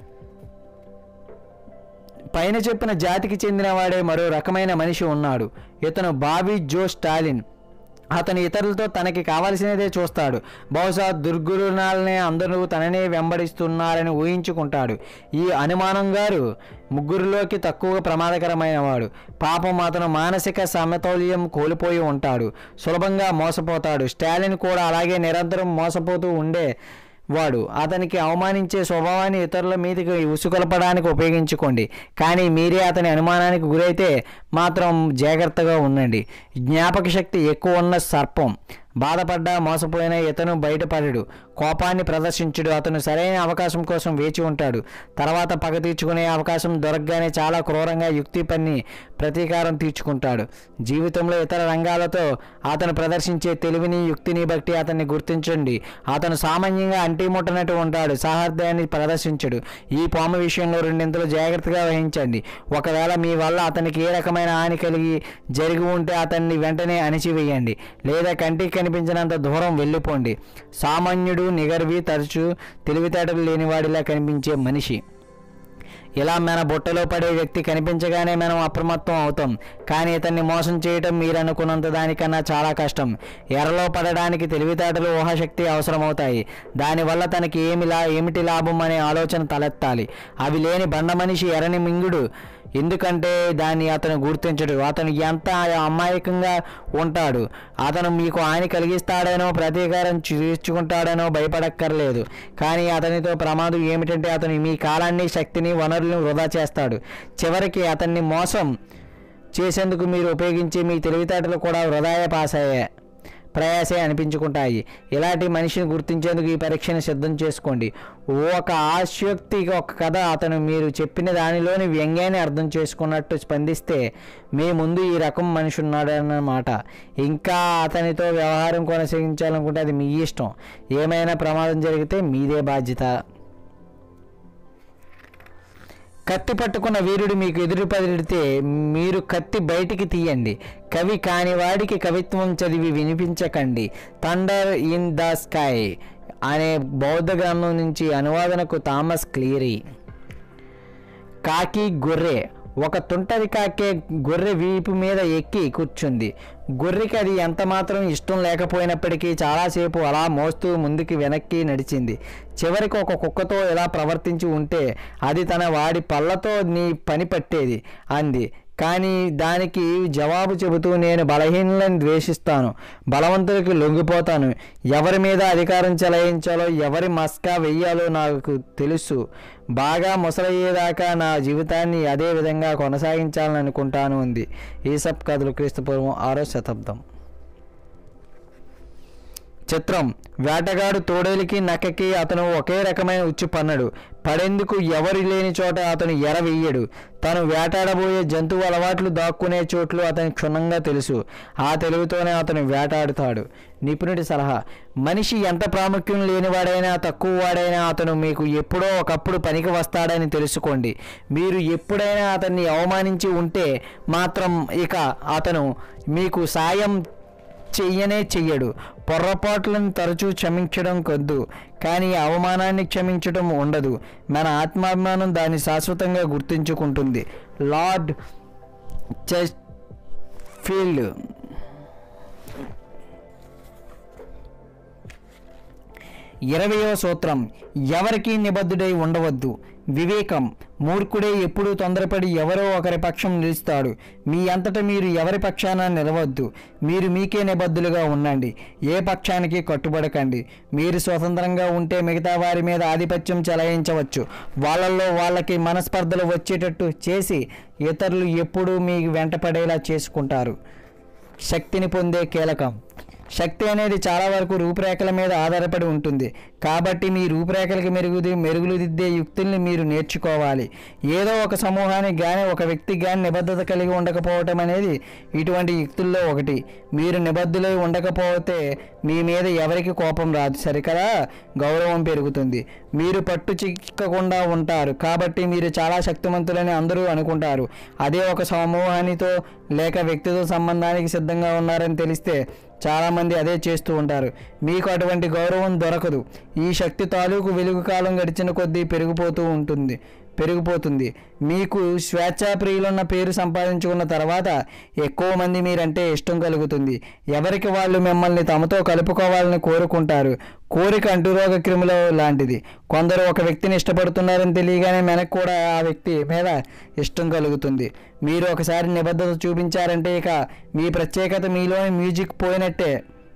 పైన చెప్పిన జాతికి చెందినవాడే మరో రకమైన మనిషి ఉన్నాడు ఇతను బాబీ జో స్టాలిన్ అతను ఇతరులతో తనకి కావలసినదే చూస్తాడు బహుశా దుర్గుణాలనే అందరూ తననే వెంబడిస్తున్నారని ఊహించుకుంటాడు ఈ అనుమానం గారు ముగ్గురిలోకి తక్కువ ప్రమాదకరమైన వాడు పాపం అతను మానసిక సమతౌల్యం కోల్పోయి ఉంటాడు సులభంగా మోసపోతాడు స్టాలిన్ కూడా అలాగే నిరంతరం మోసపోతూ ఉండే వాడు అతనికి అవమానించే స్వభావాన్ని ఇతరుల మీదకి ఉసుకొలపడానికి ఉపయోగించుకోండి కానీ మీరే అతని అనుమానానికి గురైతే మాత్రం జాగ్రత్తగా ఉండండి జ్ఞాపక శక్తి ఎక్కువ ఉన్న సర్పం బాధపడ్డా మోసపోయిన ఇతను బయటపడడు కోపాన్ని ప్రదర్శించుడు అతను సరైన అవకాశం కోసం వేచి ఉంటాడు తర్వాత పగ తీర్చుకునే అవకాశం దొరకగానే చాలా క్రూరంగా యుక్తి పన్ని ప్రతీకారం తీర్చుకుంటాడు జీవితంలో ఇతర రంగాలతో అతను ప్రదర్శించే తెలివిని యుక్తిని బట్టి అతన్ని గుర్తించండి అతను సామాన్యంగా అంటిముట్టనట్టు ఉంటాడు సాహర్థ్యాన్ని ప్రదర్శించడు ఈ పాము విషయంలో రెండింతలు జాగ్రత్తగా వహించండి ఒకవేళ మీ వల్ల అతనికి ఏ రకమైన హాని కలిగి జరిగి ఉంటే అతన్ని వెంటనే అణిచివేయండి లేదా కంటికి కనిపించినంత దూరం వెళ్ళిపోండి సామాన్యుడు నిగర్వి తరచు తెలివితేటలు లేనివాడిలా కనిపించే మనిషి ఇలా మన బుట్టలో పడే వ్యక్తి కనిపించగానే మనం అప్రమత్తం అవుతాం కానీ ఇతన్ని మోసం చేయటం మీరు అనుకున్నంత దానికన్నా చాలా కష్టం ఎర్రలో పడడానికి తెలివితేటలు ఊహాశక్తి అవసరమవుతాయి దానివల్ల తనకి ఏమి లా ఏమిటి లాభం అనే ఆలోచన తలెత్తాలి అవి లేని బండ మనిషి ఎర్రని మింగుడు ఎందుకంటే దాన్ని అతను గుర్తించడు అతను ఎంత అమాయకంగా ఉంటాడు అతను మీకు హాని కలిగిస్తాడనో ప్రతీకారం తీర్చుకుంటాడనో భయపడక్కర్లేదు కానీ అతనితో ప్రమాదం ఏమిటంటే అతను మీ కాలాన్ని శక్తిని వనరులను వృధా చేస్తాడు చివరికి అతన్ని మోసం చేసేందుకు మీరు ఉపయోగించే మీ తెలివితేటలు కూడా వృధాయ పాస్ అయ్యాయి ప్రయాసే అనిపించుకుంటాయి ఇలాంటి మనిషిని గుర్తించేందుకు ఈ పరీక్షను సిద్ధం చేసుకోండి ఒక ఆశక్తి ఒక కథ అతను మీరు చెప్పిన దానిలోని వ్యంగ్యాన్ని అర్థం చేసుకున్నట్టు స్పందిస్తే మీ ముందు ఈ రకం మనిషి ఉన్నాడన్నమాట ఇంకా అతనితో వ్యవహారం కొనసాగించాలనుకుంటే అది మీ ఇష్టం ఏమైనా ప్రమాదం జరిగితే మీదే బాధ్యత కత్తి పట్టుకున్న వీరుడు మీకు ఎదురు పదిలితే మీరు కత్తి బయటికి తీయండి కవి కాని వాడికి కవిత్వం చదివి వినిపించకండి థండర్ ఇన్ ద స్కై అనే బౌద్ధ గ్రంథం నుంచి అనువాదనకు థామస్ క్లీరీ కాకి గొర్రె ఒక తుంటరి కాకే గొర్రె వీపు మీద ఎక్కి కూర్చుంది గొర్రెకి అది ఎంత మాత్రం ఇష్టం లేకపోయినప్పటికీ చాలాసేపు అలా మోస్తూ ముందుకి వెనక్కి నడిచింది చివరికి ఒక కుక్కతో ఇలా ప్రవర్తించి ఉంటే అది తన వాడి పళ్ళతో నీ పని పట్టేది అంది కానీ దానికి జవాబు చెబుతూ నేను బలహీనులను ద్వేషిస్తాను బలవంతులకి లొంగిపోతాను ఎవరి మీద అధికారం చెలాయించాలో ఎవరి మస్కా వెయ్యాలో నాకు తెలుసు బాగా ముసలయ్యేదాకా నా జీవితాన్ని అదే విధంగా కొనసాగించాలని అనుకుంటాను ఉంది ఈసప్ కథలు క్రీస్తుపూర్వం ఆరో శతాబ్దం చిత్రం వేటగాడు తోడేలికి నక్కకి అతను ఒకే రకమైన ఉచ్చు పన్నడు పడేందుకు ఎవరు లేని చోట అతను ఎర వెయ్యడు తను వేటాడబోయే జంతువు అలవాట్లు దాక్కునే చోట్లు అతని క్షుణ్ణంగా తెలుసు ఆ తెలివితోనే అతను వేటాడుతాడు నిపుణుడి సలహా మనిషి ఎంత ప్రాముఖ్యం లేనివాడైనా తక్కువ వాడైనా అతను మీకు ఎప్పుడో ఒకప్పుడు పనికి వస్తాడని తెలుసుకోండి మీరు ఎప్పుడైనా అతన్ని అవమానించి ఉంటే మాత్రం ఇక అతను మీకు సాయం చెయ్యనే చెయ్యడు పొర్రపాట్లను తరచూ క్షమించడం కొద్దు కానీ అవమానాన్ని క్షమించడం ఉండదు మన ఆత్మాభిమానం దాన్ని శాశ్వతంగా గుర్తుంచుకుంటుంది లార్డ్ చెస్ ఫీల్డ్ ఇరవయో సూత్రం ఎవరికి నిబద్ధుడై ఉండవద్దు వివేకం మూర్ఖుడే ఎప్పుడూ తొందరపడి ఎవరో ఒకరి పక్షం నిలుస్తాడు మీ అంతట మీరు ఎవరి పక్షాన నిలవద్దు మీరు మీకే నిబద్ధులుగా ఉండండి ఏ పక్షానికి కట్టుబడకండి మీరు స్వతంత్రంగా ఉంటే మిగతా వారి మీద ఆధిపత్యం చెలాయించవచ్చు వాళ్ళల్లో వాళ్ళకి మనస్పర్ధలు వచ్చేటట్టు చేసి ఇతరులు ఎప్పుడూ మీ వెంటపడేలా చేసుకుంటారు శక్తిని పొందే కీలకం శక్తి అనేది చాలా వరకు రూపురేఖల మీద ఆధారపడి ఉంటుంది కాబట్టి మీ రూపురేఖలకి మెరుగుది మెరుగులు దిద్దే యుక్తుల్ని మీరు నేర్చుకోవాలి ఏదో ఒక సమూహానికి కానీ ఒక వ్యక్తికి కానీ నిబద్ధత కలిగి ఉండకపోవటం అనేది ఇటువంటి యుక్తుల్లో ఒకటి మీరు నిబద్ధులై ఉండకపోతే మీ మీద ఎవరికి కోపం రాదు సరికదా గౌరవం పెరుగుతుంది మీరు పట్టు చిక్కకుండా ఉంటారు కాబట్టి మీరు చాలా శక్తివంతులని అందరూ అనుకుంటారు అదే ఒక సమూహానితో లేక వ్యక్తితో సంబంధానికి సిద్ధంగా ఉన్నారని తెలిస్తే చాలామంది అదే చేస్తూ ఉంటారు మీకు అటువంటి గౌరవం దొరకదు ఈ శక్తి తాలూకు వెలుగు కాలం గడిచిన కొద్దీ పెరిగిపోతూ ఉంటుంది పెరిగిపోతుంది మీకు స్వేచ్ఛాప్రియులున్న పేరు సంపాదించుకున్న తర్వాత ఎక్కువ మంది మీరంటే ఇష్టం కలుగుతుంది ఎవరికి వాళ్ళు మిమ్మల్ని తమతో కలుపుకోవాలని కోరుకుంటారు కోరిక అంటురోగ క్రిముల లాంటిది కొందరు ఒక వ్యక్తిని ఇష్టపడుతున్నారని తెలియగానే మనకు కూడా ఆ వ్యక్తి మీద ఇష్టం కలుగుతుంది మీరు ఒకసారి నిబద్ధత చూపించారంటే ఇక మీ ప్రత్యేకత మీలోని మ్యూజిక్ పోయినట్టే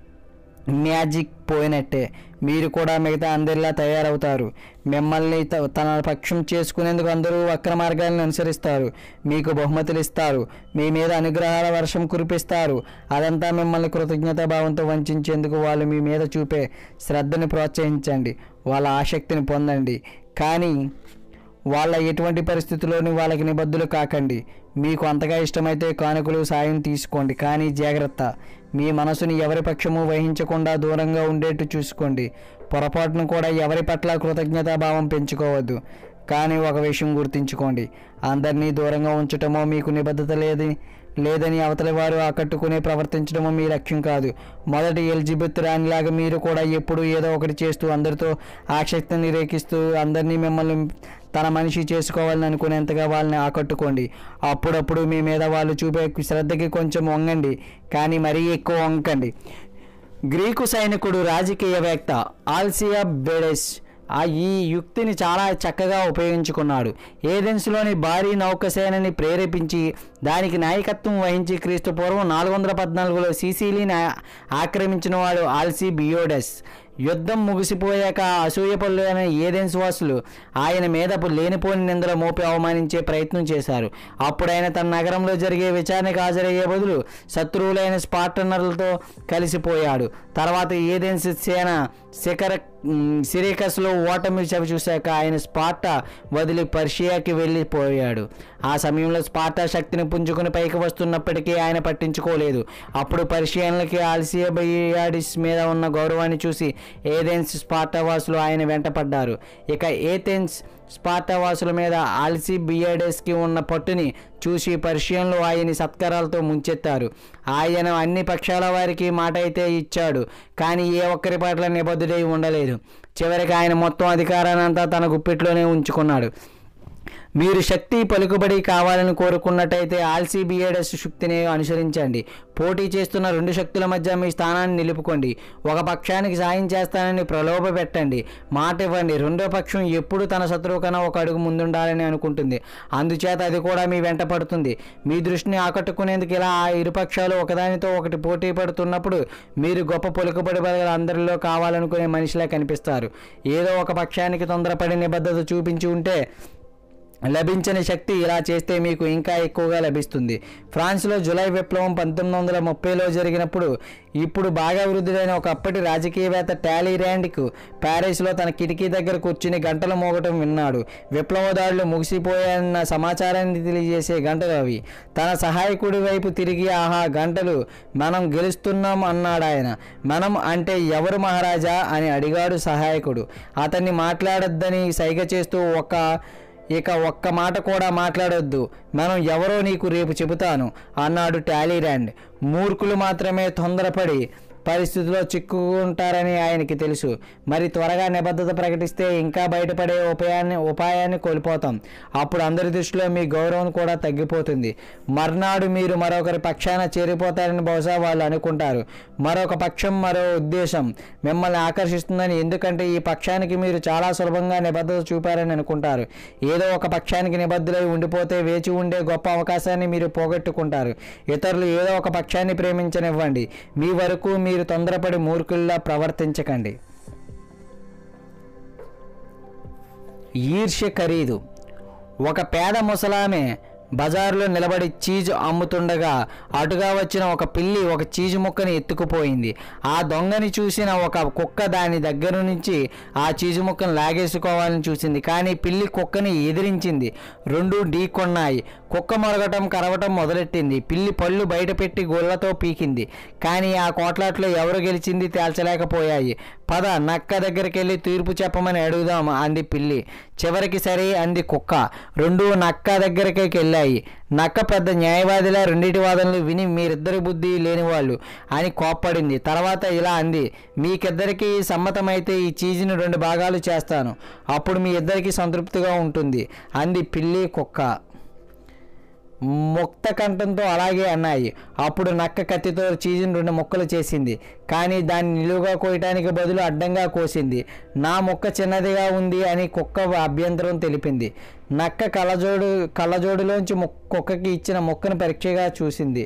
మ్యాజిక్ పోయినట్టే మీరు కూడా మిగతా అందరిలా తయారవుతారు మిమ్మల్ని త- తన పక్షం చేసుకునేందుకు అందరూ వక్ర మార్గాలను అనుసరిస్తారు మీకు బహుమతులు ఇస్తారు మీ మీద అనుగ్రహాల వర్షం కురిపిస్తారు అదంతా మిమ్మల్ని కృతజ్ఞతా భావంతో వంచేందుకు వాళ్ళు మీ మీద చూపే శ్రద్ధని ప్రోత్సహించండి వాళ్ళ ఆసక్తిని పొందండి కానీ వాళ్ళ ఎటువంటి పరిస్థితుల్లోని వాళ్ళకి నిబద్ధులు కాకండి మీకు అంతగా ఇష్టమైతే కానుకలు సాయం తీసుకోండి కానీ జాగ్రత్త మీ మనసుని ఎవరి పక్షము వహించకుండా దూరంగా ఉండేట్టు చూసుకోండి పొరపాటును కూడా ఎవరి పట్ల కృతజ్ఞతాభావం పెంచుకోవద్దు కానీ ఒక విషయం గుర్తుంచుకోండి అందరినీ దూరంగా ఉంచటమో మీకు నిబద్ధత లేదని లేదని అవతలి వారు ఆకట్టుకుని ప్రవర్తించడము మీ లక్ష్యం కాదు మొదటి ఎలిజబెత్ రాణిలాగా మీరు కూడా ఎప్పుడూ ఏదో ఒకటి చేస్తూ అందరితో ఆసక్తిని రేకిస్తూ అందరినీ మిమ్మల్ని తన మనిషి చేసుకోవాలని అనుకునేంతగా వాళ్ళని ఆకట్టుకోండి అప్పుడప్పుడు మీ మీద వాళ్ళు చూపే శ్రద్ధకి కొంచెం వంగండి కానీ మరీ ఎక్కువ వంకండి గ్రీకు సైనికుడు రాజకీయవేత్త ఆల్సియా బెడెస్ ఆ ఈ యుక్తిని చాలా చక్కగా ఉపయోగించుకున్నాడు ఏథెన్స్లోని భారీ నౌకసేనని ప్రేరేపించి దానికి నాయకత్వం వహించి క్రీస్తు పూర్వం నాలుగు వందల పద్నాలుగులో సిసిలీని ఆ- ఆక్రమించిన వాడు ఆల్సీ బియోడస్ యుద్ధం ముగిసిపోయాక అసూయపల్లులైన ఏదెన్స్ వాసులు ఆయన మీద లేనిపోని నిందల మోపి అవమానించే ప్రయత్నం చేశారు అప్పుడైన తన నగరంలో జరిగే విచారణకు హాజరయ్యే బదులు శత్రువులైన స్పార్టనర్లతో కలిసిపోయాడు తర్వాత ఏదెన్స్ సేన శిఖర ఉమ్, సిరికస్లో ఓటమి చవి చూశాక ఆయన స్పార్టా వదిలి పర్షియాకి వెళ్ళిపోయాడు ఆ సమయంలో స్పార్టా శక్తిని పుంజుకుని పైకి వస్తున్నప్పటికీ ఆయన పట్టించుకోలేదు అప్పుడు పర్షియన్లకి ఆల్సియాబియాడిస్ మీద ఉన్న గౌరవాన్ని చూసి ఏథెన్స్ స్పార్టా వాసులు ఆయన వెంట పడ్డారు ఇక ఏథెన్స్ స్పార్టావాసుల మీద ఆల్సీ బియాడెస్కి ఉన్న పట్టుని చూసి పర్షియన్లు ఆయన్ని సత్కారాలతో ముంచెత్తారు ఆయన అన్ని పక్షాల వారికి మాట అయితే ఇచ్చాడు కానీ ఏ ఒక్కరి పట్ల నిబద్ధుడై ఉండలేదు చివరికి ఆయన మొత్తం అధికారాన్ని అంతా తన గుప్పిట్లోనే ఉంచుకున్నాడు మీరు శక్తి పలుకుబడి కావాలని కోరుకున్నట్టయితే ఆల్సీబిఏడస్ శక్తిని అనుసరించండి పోటీ చేస్తున్న రెండు శక్తుల మధ్య మీ స్థానాన్ని నిలుపుకోండి ఒక పక్షానికి సాయం చేస్తానని ప్రలోభ పెట్టండి మాట ఇవ్వండి రెండో పక్షం ఎప్పుడు తన శత్రువు కన్నా ఒక అడుగు ముందుండాలని అనుకుంటుంది అందుచేత అది కూడా మీ వెంట పడుతుంది మీ దృష్టిని ఆకట్టుకునేందుకు ఇలా ఆ ఇరు పక్షాలు ఒకదానితో ఒకటి పోటీ పడుతున్నప్పుడు మీరు గొప్ప పలుకుబడి బదులు అందరిలో కావాలనుకునే మనిషిలా కనిపిస్తారు ఏదో ఒక పక్షానికి తొందరపడి నిబద్ధత చూపించి ఉంటే లభించని శక్తి ఇలా చేస్తే మీకు ఇంకా ఎక్కువగా లభిస్తుంది ఫ్రాన్స్లో జులై విప్లవం పంతొమ్మిది వందల ముప్పైలో జరిగినప్పుడు ఇప్పుడు బాగా వృద్ధుడైన ఒక అప్పటి రాజకీయవేత్త టాలీరాండ్కు ప్యారిస్లో తన కిటికీ దగ్గర కూర్చుని గంటలు మోగటం విన్నాడు విప్లవదారులు ముగిసిపోయాయన్న సమాచారాన్ని తెలియజేసే గంటలు అవి తన సహాయకుడి వైపు తిరిగి ఆహా గంటలు మనం గెలుస్తున్నాం అన్నాడు ఆయన మనం అంటే ఎవరు మహారాజా అని అడిగాడు సహాయకుడు అతన్ని మాట్లాడొద్దని సైగ చేస్తూ ఒక ఇక ఒక్క మాట కూడా మాట్లాడొద్దు మనం ఎవరో నీకు రేపు చెబుతాను అన్నాడు టాలీరాండ్ మూర్ఖులు మాత్రమే తొందరపడి పరిస్థితిలో చిక్కుకుంటారని ఆయనకి తెలుసు మరి త్వరగా నిబద్ధత ప్రకటిస్తే ఇంకా బయటపడే ఉపాయాన్ని ఉపాయాన్ని కోల్పోతాం అప్పుడు అందరి దృష్టిలో మీ గౌరవం కూడా తగ్గిపోతుంది మర్నాడు మీరు మరొకరి పక్షాన చేరిపోతారని బహుశా వాళ్ళు అనుకుంటారు మరొక పక్షం మరో ఉద్దేశం మిమ్మల్ని ఆకర్షిస్తుందని ఎందుకంటే ఈ పక్షానికి మీరు చాలా సులభంగా నిబద్ధత చూపారని అనుకుంటారు ఏదో ఒక పక్షానికి నిబద్ధులై ఉండిపోతే వేచి ఉండే గొప్ప అవకాశాన్ని మీరు పోగొట్టుకుంటారు ఇతరులు ఏదో ఒక పక్షాన్ని ప్రేమించనివ్వండి మీ వరకు మీరు తొందరపడి మూర్ఖుల్లా ప్రవర్తించకండి ఈర్ష్య ఖరీదు ఒక పేద ముసలామె బజారులో నిలబడి చీజ్ అమ్ముతుండగా అటుగా వచ్చిన ఒక పిల్లి ఒక చీజు ముక్కని ఎత్తుకుపోయింది ఆ దొంగని చూసిన ఒక కుక్క దాని దగ్గర నుంచి ఆ చీజు ముక్కను లాగేసుకోవాలని చూసింది కానీ పిల్లి కుక్కని ఎదిరించింది రెండు ఢీకొన్నాయి కుక్క మొరగటం కరవటం మొదలెట్టింది పిల్లి పళ్ళు బయట పెట్టి గొల్లతో పీకింది కానీ ఆ కోట్లాట్లో ఎవరు గెలిచింది తేల్చలేకపోయాయి పద నక్క దగ్గరికి వెళ్ళి తీర్పు చెప్పమని అడుగుదాం అంది పిల్లి చివరికి సరే అంది కుక్క రెండు నక్క దగ్గరికి వెళ్ళాయి నక్క పెద్ద న్యాయవాదిలా రెండింటి వాదనలు విని మీరిద్దరి బుద్ధి లేనివాళ్ళు అని కోప్పడింది తర్వాత ఇలా అంది మీకిద్దరికి సమ్మతమైతే ఈ చీజ్ని రెండు భాగాలు చేస్తాను అప్పుడు మీ ఇద్దరికి సంతృప్తిగా ఉంటుంది అంది పిల్లి కుక్క ముక్త కంఠంతో అలాగే అన్నాయి అప్పుడు నక్క కత్తితో చీజుని రెండు ముక్కలు చేసింది కానీ దాన్ని నిలువుగా కోయటానికి బదులు అడ్డంగా కోసింది నా ముక్క చిన్నదిగా ఉంది అని కుక్క అభ్యంతరం తెలిపింది నక్క కళ్ళజోడు కళ్ళజోడులోంచి ముక్- కుక్కకి ఇచ్చిన ముక్కను పరీక్షగా చూసింది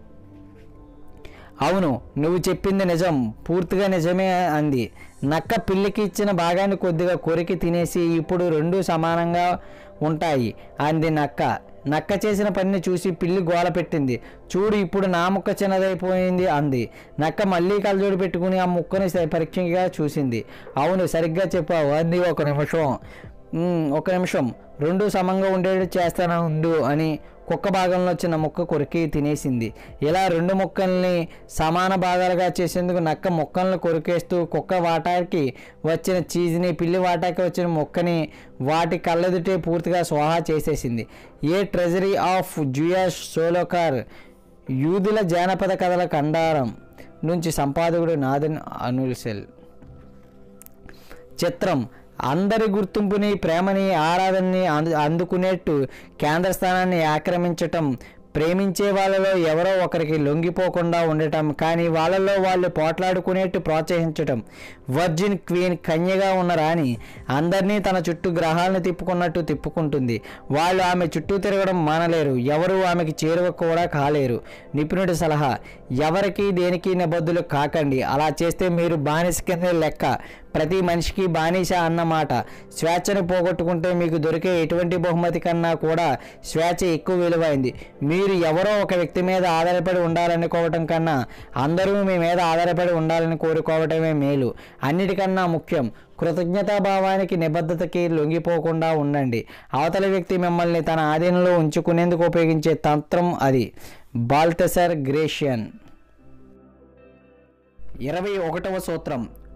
అవును నువ్వు చెప్పింది నిజం పూర్తిగా నిజమే అంది నక్క పిల్లికి ఇచ్చిన భాగాన్ని కొద్దిగా కొరికి తినేసి ఇప్పుడు రెండు సమానంగా ఉంటాయి అంది నక్క నక్క చేసిన పనిని చూసి పిల్లి గోల పెట్టింది చూడు ఇప్పుడు నా ముక్క చిన్నదైపోయింది అంది నక్క మళ్ళీ కళ్ళజోడు పెట్టుకుని ఆ ముక్కని స- పరీక్షగా చూసింది అవును సరిగ్గా చెప్పావు అంది ఒక నిమిషం "ఉమ్, ఒక నిమిషం రెండు సమంగా ఉండేట్టు చేస్తాను ఉండు అని కుక్క భాగంలో చిన్న ముక్క కొరికి తినేసింది ఇలా రెండు ముక్కల్ని సమాన భాగాలుగా చేసేందుకు నక్క ముక్కలను కొరికేస్తూ కుక్క వాటాకి వచ్చిన చీజ్ని పిల్లి వాటాకి వచ్చిన ముక్కని వాటి కళ్ళెదుటే పూర్తిగా స్వాహా చేసేసింది ఏ ట్రెజరీ ఆఫ్ జుయాస్ సోలోకార్ యూదుల జానపద కథల కండారం నుంచి సంపాదకుడు నాదన్ అనుల్సెల్ చిత్రం అందరి గుర్తింపుని ప్రేమని ఆరాధనని అందు అందుకునేట్టు కేంద్ర స్థానాన్ని ఆక్రమించటం ప్రేమించే వాళ్ళలో ఎవరో ఒకరికి లొంగిపోకుండా ఉండటం కానీ వాళ్ళలో వాళ్ళు పోట్లాడుకునేట్టు ప్రోత్సహించటం వర్జిన్ క్వీన్ కన్యగా ఉన్న రాణి అందరినీ తన చుట్టూ గ్రహాలను తిప్పుకున్నట్టు తిప్పుకుంటుంది వాళ్ళు ఆమె చుట్టూ తిరగడం మానలేరు ఎవరు ఆమెకి చేరువ కూడా కాలేరు నిపుణుడి సలహా ఎవరికి దేనికి నిబద్ధులు కాకండి అలా చేస్తే మీరు బానిస కింద లెక్క ప్రతి మనిషికి బానిస అన్నమాట స్వేచ్ఛను పోగొట్టుకుంటే మీకు దొరికే ఎటువంటి బహుమతి కన్నా కూడా స్వేచ్ఛ ఎక్కువ విలువైంది మీరు ఎవరో ఒక వ్యక్తి మీద ఆధారపడి ఉండాలనుకోవటం కన్నా అందరూ మీ మీద ఆధారపడి ఉండాలని కోరుకోవటమే మేలు అన్నిటికన్నా ముఖ్యం కృతజ్ఞతాభావానికి నిబద్ధతకి లొంగిపోకుండా ఉండండి అవతల వ్యక్తి మిమ్మల్ని తన ఆధీనంలో ఉంచుకునేందుకు ఉపయోగించే తంత్రం అది బాల్టసర్ గ్రేషియన్ ఇరవై ఒకటవ సూత్రం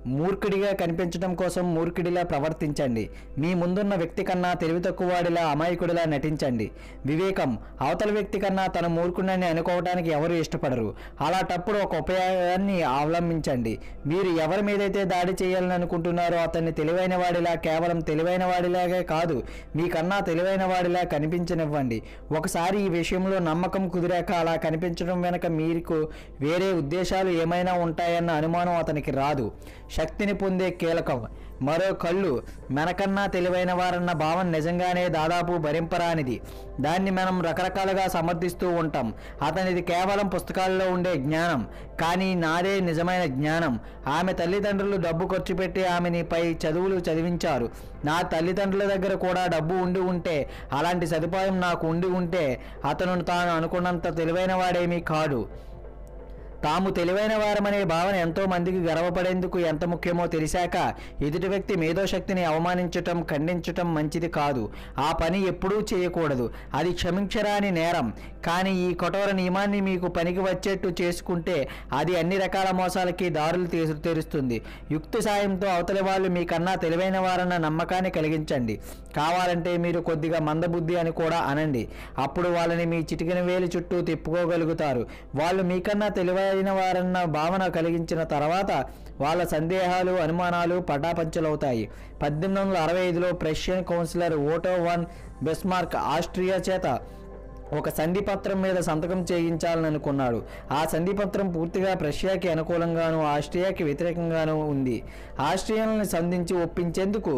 మూర్ఖుడిగా కనిపించడం కోసం మూర్ఖుడిలా ప్రవర్తించండి మీ ముందున్న వ్యక్తి కన్నా తెలివి తక్కువవాడిలా అమాయకుడిలా నటించండి వివేకం అవతల వ్యక్తి కన్నా తన మూర్ఖుడని అనుకోవడానికి ఎవరు ఇష్టపడరు అలాంటప్పుడు ఒక ఉపాయాన్ని అవలంబించండి మీరు ఎవరి మీదైతే దాడి చేయాలని అనుకుంటున్నారో అతన్ని తెలివైన వాడిలా కేవలం తెలివైన వాడిలాగే కాదు మీకన్నా తెలివైన వాడిలా కనిపించనివ్వండి ఒకసారి ఈ విషయంలో నమ్మకం కుదిరాక అలా కనిపించడం వెనక మీకు వేరే ఉద్దేశాలు ఏమైనా ఉంటాయన్న అనుమానం అతనికి రాదు శక్తిని పొందే కీలకం మరో కళ్ళు మనకన్నా తెలివైన వారన్న భావన నిజంగానే దాదాపు భరింపరానిది దాన్ని మనం రకరకాలుగా సమర్థిస్తూ ఉంటాం అతనిది కేవలం పుస్తకాల్లో ఉండే జ్ఞానం కానీ నాదే నిజమైన జ్ఞానం ఆమె తల్లిదండ్రులు డబ్బు ఖర్చు పెట్టి ఆమెని పై చదువులు చదివించారు నా తల్లిదండ్రుల దగ్గర కూడా డబ్బు ఉండి ఉంటే అలాంటి సదుపాయం నాకు ఉండి ఉంటే అతను తాను అనుకున్నంత తెలివైన వాడేమీ కాడు తాము తెలివైన వారమనే భావన ఎంతో మందికి గర్వపడేందుకు ఎంత ముఖ్యమో తెలిసాక ఎదుటి వ్యక్తి మేధోశక్తిని అవమానించటం ఖండించటం మంచిది కాదు ఆ పని ఎప్పుడూ చేయకూడదు అది క్షమించరాని నేరం కానీ ఈ కఠోర నియమాన్ని మీకు పనికి వచ్చేట్టు చేసుకుంటే అది అన్ని రకాల మోసాలకి దారులు తీసు తెరుస్తుంది యుక్తి సాయంతో అవతలి వాళ్ళు మీకన్నా తెలివైన వారన్న నమ్మకాన్ని కలిగించండి కావాలంటే మీరు కొద్దిగా మందబుద్ధి అని కూడా అనండి అప్పుడు వాళ్ళని మీ చిటికిన వేలు చుట్టూ తిప్పుకోగలుగుతారు వాళ్ళు మీకన్నా తెలివైన వారన్న భావన కలిగించిన తర్వాత వాళ్ళ సందేహాలు అనుమానాలు పటాపంచలవుతాయి పద్దెనిమిది వందల అరవై ఐదులో Prussian councillor Otto von Bismarck Austria చేత ఒక సంధిపత్రం మీద సంతకం చేయించాలని అనుకున్నాడు ఆ సంధిపత్రం పూర్తిగా ప్రష్యాకి అనుకూలంగాను ఆస్ట్రియాకి వ్యతిరేకంగాను ఉంది ఆస్ట్రియాలను సంధించి ఒప్పించేందుకు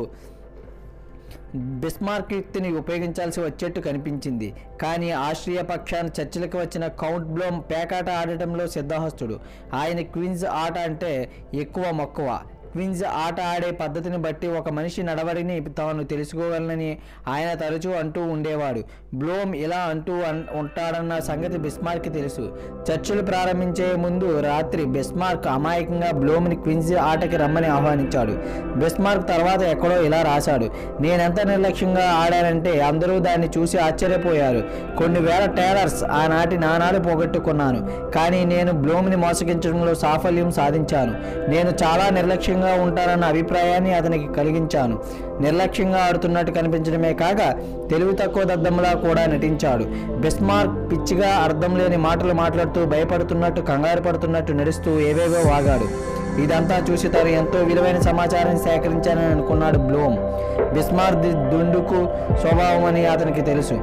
బిస్మార్క్ యుక్తిని ఉపయోగించాల్సి వచ్చేట్టు కనిపించింది కానీ ఆస్ట్రియా పక్షాన చర్చలకు వచ్చిన కౌంట్ బ్లోమ్ పేకాట ఆడటంలో సిద్ధహస్తుడు ఆయన క్వీన్స్ ఆట అంటే ఎక్కువ మక్కువ క్వీన్స్ ఆట ఆడే పద్ధతిని బట్టి ఒక మనిషి నడవడిని తాను తెలుసుకోగలనని ఆయన తరచూ అంటూ ఉండేవాడు బ్లోమ్ ఇలా అంటూ అన్- ఉంటాడన్న సంగతి బిస్మార్క్ తెలుసు చర్చలు ప్రారంభించే ముందు రాత్రి బిస్మార్క్ అమాయకంగా బ్లోమ్ని క్విన్స్ ఆటకి రమ్మని ఆహ్వానించాడు బిస్మార్క్ తర్వాత ఎక్కడో ఇలా రాశాడు నేనెంత నిర్లక్ష్యంగా ఆడానంటే అందరూ దాన్ని చూసి ఆశ్చర్యపోయారు కొన్ని వేల టైలర్స్ ఆనాటి నాణాలు పోగొట్టుకున్నాను కానీ నేను బ్లోమ్ని మోసగించడంలో సాఫల్యం సాధించాను నేను చాలా నిర్లక్ష్యంగా ఉంటానన్న అభిప్రాయాన్ని అతనికి కలిగించాను నిర్లక్ష్యంగా ఆడుతున్నట్టు కనిపించడమే కాక తెలివి తక్కువ దద్దంలా కూడా నటించాడు బిస్మార్క్ పిచ్చిగా అర్థం లేని మాటలు మాట్లాడుతూ భయపడుతున్నట్టు కంగారు పడుతున్నట్టు నడుస్తూ ఏవేవో వాగాడు ఇదంతా చూసి తాను ఎంతో విలువైన సమాచారం సేకరించానని అనుకున్నాడు బ్లోమ్ బిస్మార్క్ ది దుండుకు స్వభావం అని అతనికి తెలుసు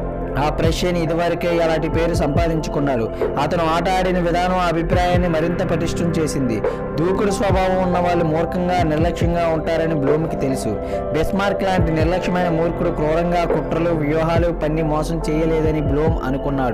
ఆ ప్రష్యన్ ఇదివరకే అలాంటి పేరు సంపాదించుకున్నాడు అతను ఆట ఆడిన విధానం ఆ అభిప్రాయాన్ని మరింత పటిష్టం చేసింది దూకుడు స్వభావం ఉన్న వాళ్ళు మూర్ఖంగా నిర్లక్ష్యంగా ఉంటారని బ్లూమ్కి తెలుసు బెస్మార్క్ లాంటి నిర్లక్ష్యమైన మూర్ఖుడు క్రూరంగా కుట్రలు వ్యూహాలు పన్ని మోసం చేయలేదని బ్లూమ్ అనుకున్నాడు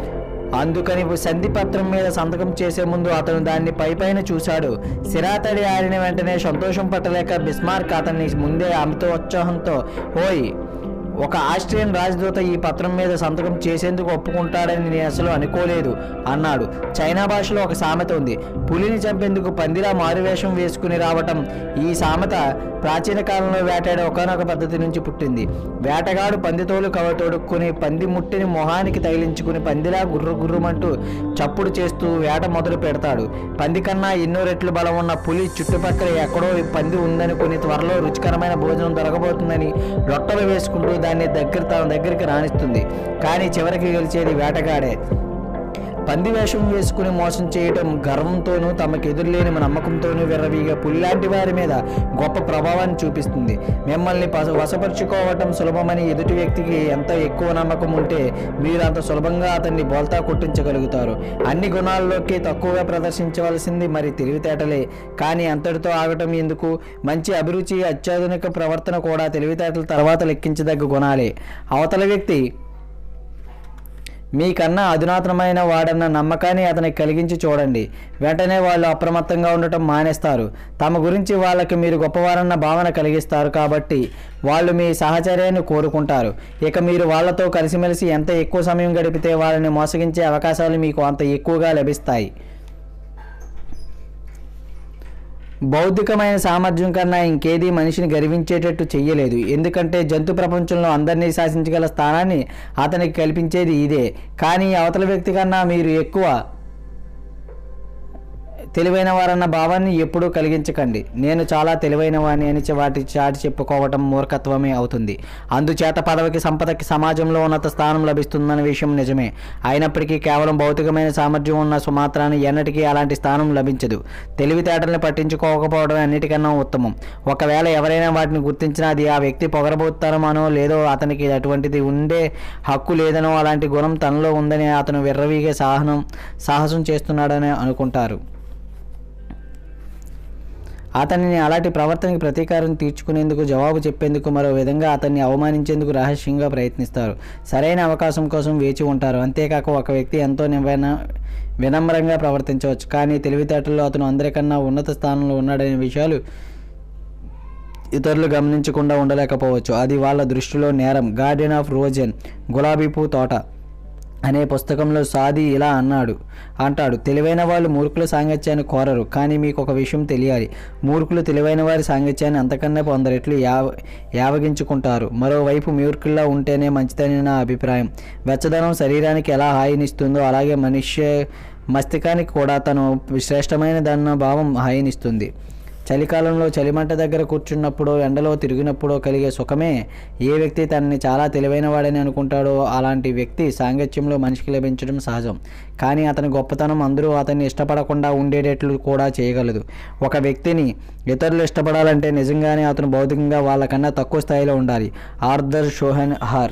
అందుకని సంధి పత్రం మీద సంతకం చేసే ముందు అతను దాన్ని పైపైన చూశాడు సిరాతడి ఆడిన వెంటనే సంతోషం పట్టలేక బిస్మార్క్ అతన్ని ముందే అమిత ఉత్సాహంతో ఓయ్ ఒక ఆస్ట్రియన్ రాజదూత ఈ పత్రం మీద సంతకం చేసేందుకు ఒప్పుకుంటాడని నేను అసలు అనుకోలేదు అన్నాడు చైనా భాషలో ఒక సామెత ఉంది పులిని చంపేందుకు పందిలా మారువేషం వేసుకుని రావటం ఈ సామెత ప్రాచీన కాలంలో వేటాడే ఒకనొక పద్ధతి నుంచి పుట్టింది వేటగాడు పందితోలు కవ తొడుక్కుని పంది ముట్టిని మొహానికి తగిలించుకుని పందిలా గుర్రు గుర్రుమంటూ చప్పుడు చేస్తూ వేట మొదలు పెడతాడు పంది కన్నా ఎన్నో రెట్లు బలం ఉన్న పులి చుట్టుపక్కల ఎక్కడో ఈ పంది ఉందనుకుని త్వరలో రుచికరమైన భోజనం దొరకబోతుందని రొట్టెలు వేసుకుంటూ దాన్ని దగ్గర తన దగ్గరికి రాణిస్తుంది కానీ చివరికి గెలిచేది వేటగాడే పంది వేషం వేసుకుని మోసం చేయటం గర్వంతోనూ తమకు ఎదురులేని నమ్మకంతోనూ విర్రవీగే పుల్లాంటి వారి మీద గొప్ప ప్రభావాన్ని చూపిస్తుంది మిమ్మల్ని పస వశపరుచుకోవటం సులభమని ఎదుటి వ్యక్తికి ఎంత ఎక్కువ నమ్మకం ఉంటే మీరు అంత సులభంగా అతన్ని బోల్తా కొట్టించగలుగుతారు అన్ని గుణాల్లోకి తక్కువగా ప్రదర్శించవలసింది మరి తెలివితేటలే కానీ అంతటితో ఆగటం ఎందుకు మంచి అభిరుచి అత్యాధునిక ప్రవర్తన కూడా తెలివితేటల తర్వాత లెక్కించదగ్గ గుణాలే అవతల వ్యక్తి మీకన్నా అధునాతనమైన వాడన్న నమ్మకాన్ని అతనికి కలిగించి చూడండి వెంటనే వాళ్ళు అప్రమత్తంగా ఉండటం మానేస్తారు తమ గురించి వాళ్ళకి మీరు గొప్పవారన్న భావన కలిగిస్తారు కాబట్టి వాళ్ళు మీ సహచర్యాన్ని కోరుకుంటారు ఇక మీరు వాళ్ళతో కలిసిమెలిసి ఎంత ఎక్కువ సమయం గడిపితే వాళ్ళని మోసగించే అవకాశాలు మీకు అంత ఎక్కువగా లభిస్తాయి బౌద్ధికమైన సామర్థ్యం కన్నా ఇంకేదీ మనిషిని గర్వించేటట్టు చెయ్యలేదు ఎందుకంటే జంతు ప్రపంచంలో అందరినీ శాసించగల స్థానాన్ని అతనికి కల్పించేది ఇదే కానీ అవతల వ్యక్తి కన్నా మీరు ఎక్కువ తెలివైన వారన్న భావాన్ని ఎప్పుడూ కలిగించకండి నేను చాలా తెలివైన వాడిని అని చె- వాటి చాటి చెప్పుకోవటం మూర్ఖత్వమే అవుతుంది అందుచేత పదవికి సంపదకి సమాజంలో ఉన్నత స్థానం లభిస్తుందన్న విషయం నిజమే అయినప్పటికీ కేవలం భౌతికమైన సామర్థ్యం ఉన్న సుమాత్రాన్ని ఎన్నటికీ అలాంటి స్థానం లభించదు తెలివితేటల్ని పట్టించుకోకపోవడం అన్నిటికన్నా ఉత్తమం ఒకవేళ ఎవరైనా వాటిని గుర్తించినా అది ఆ వ్యక్తి పొగరబోతారమనో లేదో అతనికి అటువంటిది ఉండే హక్కు లేదనో అలాంటి గుణం తనలో ఉందని అతను విర్రవీగే సాహనం సాహసం చేస్తున్నాడని అనుకుంటారు అతనిని అలాంటి ప్రవర్తనకి ప్రతీకారం తీర్చుకునేందుకు జవాబు చెప్పేందుకు మరో విధంగా అతన్ని అవమానించేందుకు రహస్యంగా ప్రయత్నిస్తారు సరైన అవకాశం కోసం వేచి ఉంటారు అంతేకాక ఒక వ్యక్తి ఎంతో నివైన వినమ్రంగా ప్రవర్తించవచ్చు కానీ తెలివితేటల్లో అతను అందరికన్నా ఉన్నత స్థానంలో ఉన్నాడనే విషయాలు ఇతరులు గమనించకుండా ఉండలేకపోవచ్చు అది వాళ్ళ దృష్టిలో నేరం గార్డెన్ ఆఫ్ రోజెన్ గులాబీ పూ తోట అనే పుస్తకంలో సాది ఇలా అన్నాడు అంటాడు తెలివైన వాళ్ళు మూర్ఖుల సాంగత్యాన్ని కోరరు కానీ మీకు ఒక విషయం తెలియాలి మూర్ఖులు తెలివైన వారి సాంగత్యాన్ని అంతకన్నా పొందరెట్లు యావ యావగించుకుంటారు మరోవైపు మూర్ఖుల్లా ఉంటేనే మంచిదని నా అభిప్రాయం వెచ్చదనం శరీరానికి ఎలా హాయినిస్తుందో అలాగే మనుష్య మస్తికానికి కూడా తను శ్రేష్టమైనదన్న భావం హాయినిస్తుంది చలికాలంలో చలిమంట దగ్గర కూర్చున్నప్పుడో ఎండలో తిరిగినప్పుడో కలిగే సుఖమే ఏ వ్యక్తి తనని చాలా తెలివైన వాడని అనుకుంటాడో అలాంటి వ్యక్తి సాంగత్యంలో మనిషికి లభించడం సహజం కానీ అతని గొప్పతనం అందరూ అతన్ని ఇష్టపడకుండా ఉండేటట్లు కూడా చేయగలదు ఒక వ్యక్తిని ఇతరులు ఇష్టపడాలంటే నిజంగానే అతను భౌతికంగా వాళ్ళకన్నా తక్కువ స్థాయిలో ఉండాలి ఆర్థర్ షోహెన్ హార్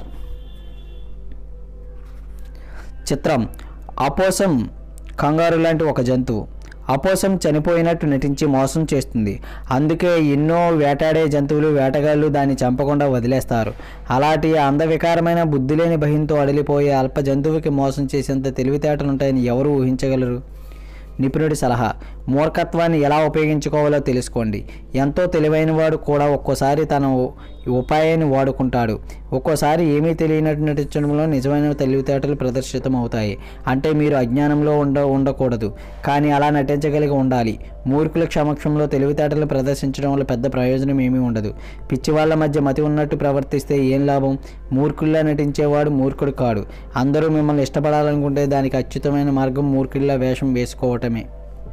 చిత్రం అపోసం కంగారు లాంటి ఒక జంతువు అపోసం చనిపోయినట్టు నటించి మోసం చేస్తుంది అందుకే ఎన్నో వేటాడే జంతువులు వేటగాళ్ళు దాన్ని చంపకుండా వదిలేస్తారు అలాంటి అందవికారమైన బుద్ధి లేని భయంతో అడిలిపోయే అల్ప జంతువుకి మోసం చేసేంత తెలివితేటలుంటాయని ఎవరు ఊహించగలరు నిపుణుడి సలహా మూర్ఖత్వాన్ని ఎలా ఉపయోగించుకోవాలో తెలుసుకోండి ఎంతో తెలివైన వాడు కూడా ఒక్కోసారి తన ఉ- ఉపాయాన్ని వాడుకుంటాడు ఒక్కోసారి ఏమీ తెలియనట్టు నటించడంలో నిజమైన తెలివితేటలు ప్రదర్శితం అవుతాయి అంటే మీరు అజ్ఞానంలో ఉండ ఉండకూడదు కానీ అలా నటించగలిగి ఉండాలి మూర్ఖుల సమక్షంలో తెలివితేటలు ప్రదర్శించడం వల్ల పెద్ద ప్రయోజనం ఏమీ ఉండదు పిచ్చి వాళ్ళ మధ్య మతి ఉన్నట్టు ప్రవర్తిస్తే ఏం లాభం మూర్ఖుల్లా నటించేవాడు మూర్ఖుడు కాడు అందరూ మిమ్మల్ని ఇష్టపడాలనుకుంటే దానికి అత్యుతమైన మార్గం మూర్ఖుల్లా వేషం వేసుకోవటమే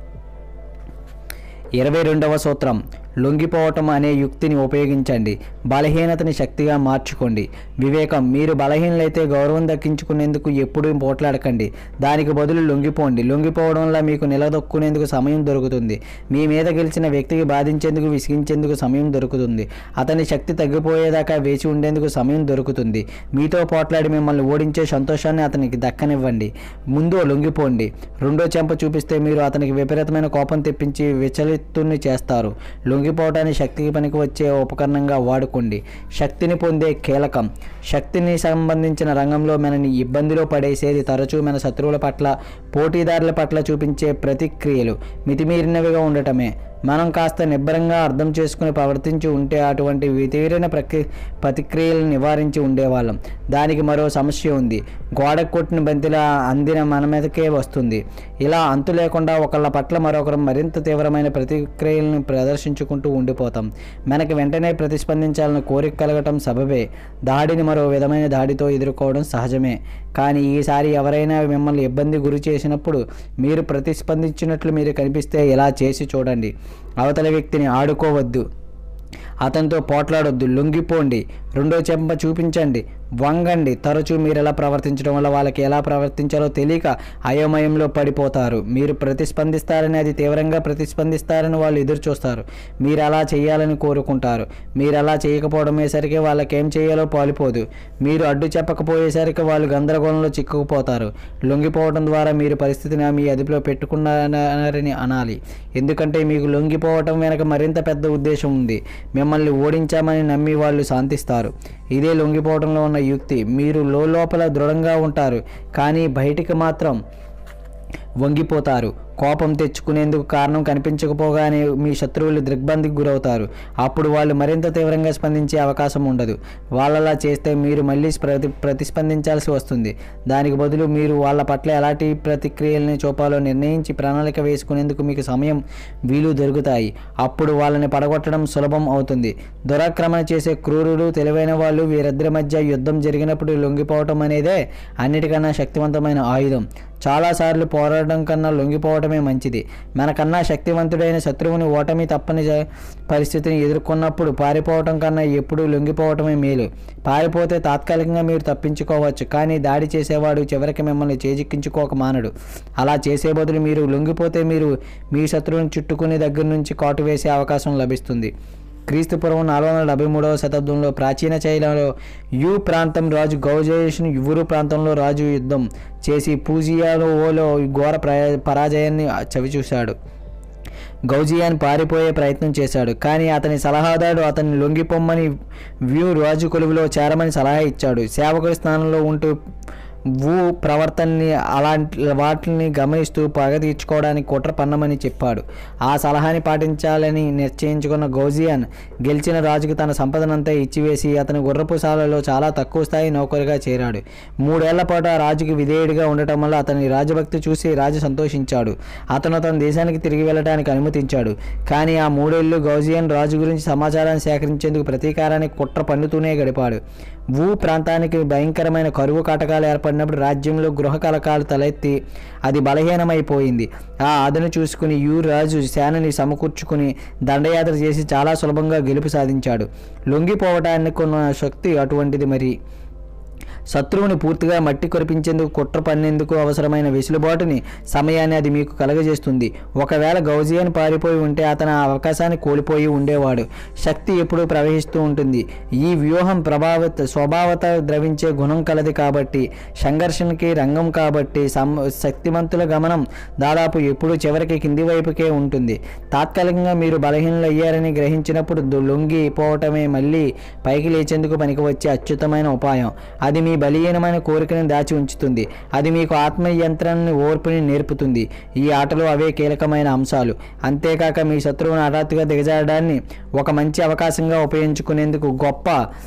ఇరవై రెండవ సూత్రం లొంగిపోవటం అనే యుక్తిని ఉపయోగించండి బలహీనతని శక్తిగా మార్చుకోండి వివేకం మీరు బలహీనలైతే గౌరవం దక్కించుకునేందుకు ఎప్పుడూ పోట్లాడకండి దానికి బదులు లొంగిపోండి లొంగిపోవడం వల్ల మీకు నిలదొక్కునేందుకు సమయం దొరుకుతుంది మీ మీద గెలిచిన వ్యక్తికి బాధించేందుకు విసిగించేందుకు సమయం దొరుకుతుంది అతని శక్తి తగ్గిపోయేదాకా వేచి ఉండేందుకు సమయం దొరుకుతుంది మీతో పోట్లాడి మిమ్మల్ని ఓడించే సంతోషాన్ని అతనికి దక్కనివ్వండి ముందు లొంగిపోండి రెండో చెంప చూపిస్తే మీరు అతనికి విపరీతమైన కోపం తెప్పించి విచలితుణ్ణి చేస్తారు లొంగిపోవటాన్ని శక్తికి పనికి వచ్చే ఉపకరణంగా వాడుకోండి శక్తిని పొందే కీలకం శక్తిని సంబంధించిన రంగంలో మనని ఇబ్బందిలో పడేసేది తరచూ మన శత్రువుల పట్ల పోటీదారుల పట్ల చూపించే ప్రతిక్రియలు మితిమీరినవిగా ఉండటమే మనం కాస్త నిబ్బరంగా అర్థం చేసుకుని ప్రవర్తించి ఉంటే అటువంటి వితీరణ ప్రక్రి ప్రతిక్రియలను నివారించి ఉండేవాళ్ళం దానికి మరో సమస్య ఉంది గోడకు కొట్టిన బంతిలా అందిన మన మీదకే వస్తుంది ఇలా అంతు లేకుండా ఒకళ్ళ పట్ల మరొకరు మరింత తీవ్రమైన ప్రతిక్రియలను ప్రదర్శించుకుంటూ ఉండిపోతాం మనకి వెంటనే ప్రతిస్పందించాలని కోరిక కలగటం సబబే దాడిని మరో విధమైన దాడితో ఎదుర్కోవడం సహజమే కానీ ఈసారి ఎవరైనా మిమ్మల్ని ఇబ్బంది గురి చేసినప్పుడు మీరు ప్రతిస్పందించినట్లు మీరు కనిపిస్తే ఇలా చేసి చూడండి అవతల వ్యక్తిని ఆడుకోవద్దు అతనితో పోట్లాడొద్దు లొంగిపోండి రెండో చెంప చూపించండి వంగండి తరచూ మీరు ఎలా ప్రవర్తించడం వల్ల వాళ్ళకి ఎలా ప్రవర్తించాలో తెలియక అయోమయంలో పడిపోతారు మీరు ప్రతిస్పందిస్తారని అది తీవ్రంగా ప్రతిస్పందిస్తారని వాళ్ళు ఎదురు చూస్తారు మీరు అలా చేయాలని కోరుకుంటారు మీరు అలా చేయకపోవడమేసరికి వాళ్ళకి ఏం చేయాలో పాలిపోదు మీరు అడ్డు చెప్పకపోయేసరికి వాళ్ళు గందరగోళంలో చిక్కుకుపోతారు లొంగిపోవడం ద్వారా మీరు పరిస్థితిని మీ అదుపులో పెట్టుకున్నారని అనాలి ఎందుకంటే మీకు లొంగిపోవటం వెనక మరింత పెద్ద ఉద్దేశం ఉంది మిమ్మల్ని ఓడించామని నమ్మి వాళ్ళు శాంతిస్తారు ఇదే లొంగిపోవడంలో ఉన్న యుక్తి మీరు లోపల దృఢంగా ఉంటారు కానీ బయటికి మాత్రం వంగిపోతారు కోపం తెచ్చుకునేందుకు కారణం కనిపించకపోగానే మీ శత్రువులు దిగ్బంధికి గురవుతారు అప్పుడు వాళ్ళు మరింత తీవ్రంగా స్పందించే అవకాశం ఉండదు వాళ్ళలా చేస్తే మీరు మళ్ళీ ప్రతి ప్రతిస్పందించాల్సి వస్తుంది దానికి బదులు మీరు వాళ్ళ పట్ల ఎలాంటి ప్రతిక్రియల్ని చూపాలో నిర్ణయించి ప్రణాళిక వేసుకునేందుకు మీకు సమయం వీలు దొరుకుతాయి అప్పుడు వాళ్ళని పడగొట్టడం సులభం అవుతుంది దురాక్రమణ చేసే క్రూరులు తెలివైన వాళ్ళు వీరిద్దరి మధ్య యుద్ధం జరిగినప్పుడు లొంగిపోవటం అనేదే అన్నిటికన్నా శక్తివంతమైన ఆయుధం చాలాసార్లు పోరాడడం కన్నా లొంగిపోవటమే పారిపోవటమే మంచిది మనకన్నా శక్తివంతుడైన శత్రువుని ఓటమి తప్పని జ- పరిస్థితిని ఎదుర్కొన్నప్పుడు పారిపోవటం కన్నా ఎప్పుడూ లొంగిపోవటమే మేలు పారిపోతే తాత్కాలికంగా మీరు తప్పించుకోవచ్చు కానీ దాడి చేసేవాడు చివరికి మిమ్మల్ని చేజిక్కించుకోక మానడు అలా చేసే బదులు మీరు లొంగిపోతే మీరు మీ శత్రువుని చుట్టుకునే దగ్గర నుంచి కాటు వేసే అవకాశం లభిస్తుంది క్రీస్తుపూర్వం నాలుగు వందల డెబ్బై మూడవ శతాబ్దంలో ప్రాచీన చైనాలో యు ప్రాంతం రాజు గౌజేషన్ యువురు ప్రాంతంలో రాజు యుద్ధం చేసి పూజియాలో ఓలో ఘోర ప్రయా- పరాజయాన్ని చవిచూశాడు గౌజియాన్ పారిపోయే ప్రయత్నం చేశాడు కానీ అతని సలహాదారుడు అతన్ని లొంగిపోమ్మని వ్యూ రాజు కొలువులో చేరమని సలహా ఇచ్చాడు సేవకుడి స్థానంలో ఉంటూ వూ ప్రవర్తనని అలాంటి వాటిని గమనిస్తూ పగ తీర్చుకోవడానికి కుట్ర పన్నమని చెప్పాడు ఆ సలహాని పాటించాలని నిశ్చయించుకున్న గౌజియాన్ గెలిచిన రాజుకు తన సంపదనంతా ఇచ్చివేసి అతని గుర్రపుశాలలో చాలా తక్కువ స్థాయి నౌకరుగా చేరాడు మూడేళ్ల పాటు ఆ రాజుకి విధేయుడిగా ఉండటం వల్ల అతని రాజభక్తి చూసి రాజు సంతోషించాడు అతను తన దేశానికి తిరిగి వెళ్ళడానికి అనుమతించాడు కానీ ఆ మూడేళ్లు గౌజియన్ రాజు గురించి సమాచారాన్ని సేకరించేందుకు ప్రతీకారానికి కుట్ర పన్నుతూనే గడిపాడు వూ ప్రాంతానికి భయంకరమైన కరువు కాటకాలు ఏర్పడినప్పుడు రాజ్యంలో గృహ కలకాలు తలెత్తి అది బలహీనమైపోయింది ఆ అదను చూసుకుని యూ రాజు సేనని సమకూర్చుకుని దండయాత్ర చేసి చాలా సులభంగా గెలుపు సాధించాడు లొంగిపోవటానికి ఉన్న శక్తి అటువంటిది మరి శత్రువుని పూర్తిగా మట్టి కొరిపించేందుకు కుట్ర పన్నేందుకు అవసరమైన వెసులుబాటుని సమయాన్ని అది మీకు కలగజేస్తుంది ఒకవేళ గౌజియన్ పారిపోయి ఉంటే అతను ఆ అవకాశాన్ని కోల్పోయి ఉండేవాడు శక్తి ఎప్పుడూ ప్రవహిస్తూ ఉంటుంది ఈ వ్యూహం ప్రభావిత స్వభావత ద్రవించే గుణం కలది కాబట్టి సంఘర్షణకి రంగం కాబట్టి సం శక్తివంతుల గమనం దాదాపు ఎప్పుడూ చివరికి కింది వైపుకే ఉంటుంది తాత్కాలికంగా మీరు బలహీనలు అయ్యారని గ్రహించినప్పుడు దు- లొంగిపోవటమే మళ్ళీ పైకి లేచేందుకు పనికి వచ్చే అత్యుత్తమైన ఉపాయం అది మీ బలీయనమైన కోరికను దాచి ఉంచుతుంది అది మీకు ఆత్మయంత్రాన్ని ఓర్పుని నేర్పుతుంది ఈ ఆటలో అవే కీలకమైన అంశాలు అంతేకాక మీ శత్రువును హఠాత్తుగా దిగజారడాన్ని ఒక మంచి అవకాశంగా ఉపయోగించుకునేందుకు గొప్ప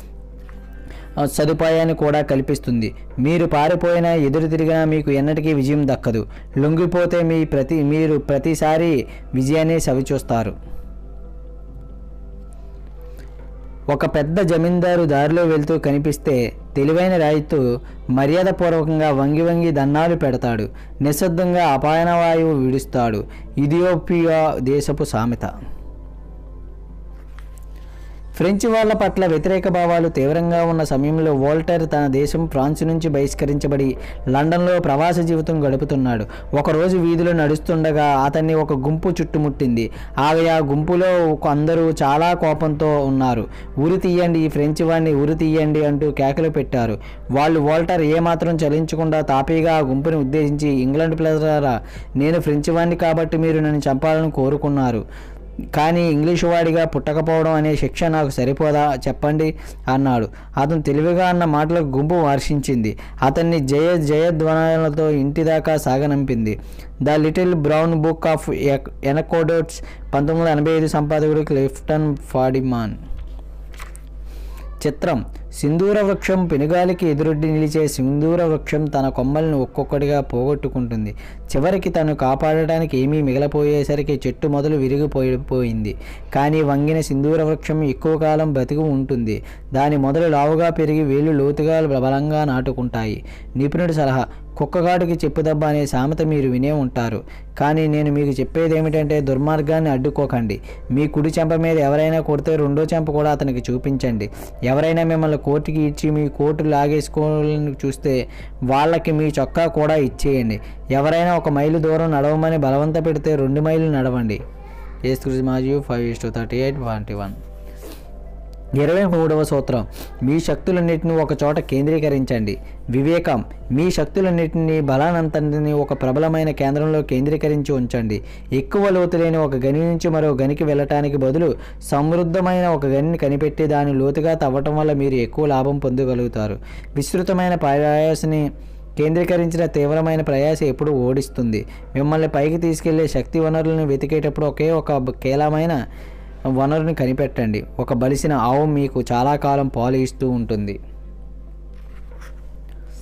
ఆ, సదుపాయాన్ని కూడా కల్పిస్తుంది మీరు పారిపోయినా ఎదురు తిరిగినా మీకు ఎన్నటికీ విజయం దక్కదు లొంగిపోతే మీ ప్రతి మీరు ప్రతిసారి విజయాన్ని సవిచూస్తారు ఒక పెద్ద జమీందారు దారిలో వెళ్తూ కనిపిస్తే తెలివైన రైతు మర్యాదపూర్వకంగా వంగి వంగి దన్నాలు పెడతాడు నిశ్శబ్దంగా అపాయన వాయువు విడుస్తాడు ఇథియోపియా దేశపు సామెత ఫ్రెంచ్ వాళ్ళ పట్ల వ్యతిరేక భావాలు తీవ్రంగా ఉన్న సమయంలో వోల్టర్ తన దేశం ఫ్రాన్స్ నుంచి బహిష్కరించబడి లండన్లో ప్రవాస జీవితం గడుపుతున్నాడు ఒకరోజు వీధిలో నడుస్తుండగా అతన్ని ఒక గుంపు చుట్టుముట్టింది ఆమె ఆ గుంపులో అందరూ చాలా కోపంతో ఉన్నారు ఉరి తీయండి ఈ ఫ్రెంచ్ వాడిని ఉరి తీయండి అంటూ కేకలు పెట్టారు వాళ్ళు వోల్టర్ ఏమాత్రం చలించకుండా తాపీగా ఆ గుంపుని ఉద్దేశించి ఇంగ్లాండ్ ప్రజలారా నేను ఫ్రెంచ్ వాడిని కాబట్టి మీరు నన్ను చంపాలని కోరుకున్నారు కానీ ఇంగ్లీషు వాడిగా పుట్టకపోవడం అనే శిక్ష నాకు సరిపోదా చెప్పండి అన్నాడు అతను తెలివిగా అన్న మాటలకు గుంపు వర్షించింది అతన్ని జయ జయధ్వనాలతో ఇంటి దాకా సాగనంపింది the little brown book of anecdotes పంతొమ్మిది వందల ఎనభై ఐదు సంపాదకుడు క్లిఫ్టన్ ఫాడిమాన్ చిత్రం సింధూర వృక్షం పెనుగాలికి ఎదురొడ్డి నిలిచే సింధూర వృక్షం తన కొమ్మలను ఒక్కొక్కటిగా పోగొట్టుకుంటుంది చివరికి తను కాపాడటానికి ఏమీ మిగలపోయేసరికి చెట్టు మొదలు విరిగిపోయిపోయింది కానీ వంగిన సింధూర వృక్షం ఎక్కువ కాలం బ్రతికి ఉంటుంది దాని మొదలు లావుగా పెరిగి వేళ్ళు లోతుగా బలంగా నాటుకుంటాయి నిపుణుడి సలహా కుక్కగాడికి చెప్పుదబ్బ అనే సామెత మీరు వినే ఉంటారు కానీ నేను మీకు చెప్పేది ఏమిటంటే దుర్మార్గాన్ని అడ్డుకోకండి మీ కుడి చెంప మీద ఎవరైనా కొడితే రెండో చెంప కూడా అతనికి చూపించండి ఎవరైనా మిమ్మల్ని కోర్టుకి ఇచ్చి మీ కోర్టు లాగేసుకోవాలని చూస్తే వాళ్ళకి మీ చొక్కా కూడా ఇచ్చేయండి ఎవరైనా ఒక మైలు దూరం నడవమని బలవంత పెడితే రెండు మైళ్ళు నడవండి ఏసు మాజీ five is two thirty eight forty one ఇరవై మూడవ సూత్రం మీ శక్తులన్నిటిని ఒక చోట కేంద్రీకరించండి వివేకం మీ శక్తులన్నిటిని బలానంతటిని ఒక ప్రబలమైన కేంద్రంలో కేంద్రీకరించి ఉంచండి ఎక్కువ లోతు లేని ఒక గని నుంచి మరో గనికి వెళ్ళటానికి బదులు సమృద్ధమైన ఒక గనిని కనిపెట్టి దాని లోతుగా తవ్వటం వల్ల మీరు ఎక్కువ లాభం పొందగలుగుతారు విస్తృతమైన ప్రయాసని కేంద్రీకరించిన తీవ్రమైన ప్రయాస ఎప్పుడు ఓడిస్తుంది మిమ్మల్ని పైకి తీసుకెళ్లే శక్తి వనరులను వెతికేటప్పుడు ఒకే ఒక కీలమైన వనరుని కనిపెట్టండి ఒక బలిసిన ఆవు మీకు చాలా కాలం పాలు ఇస్తూ ఉంటుంది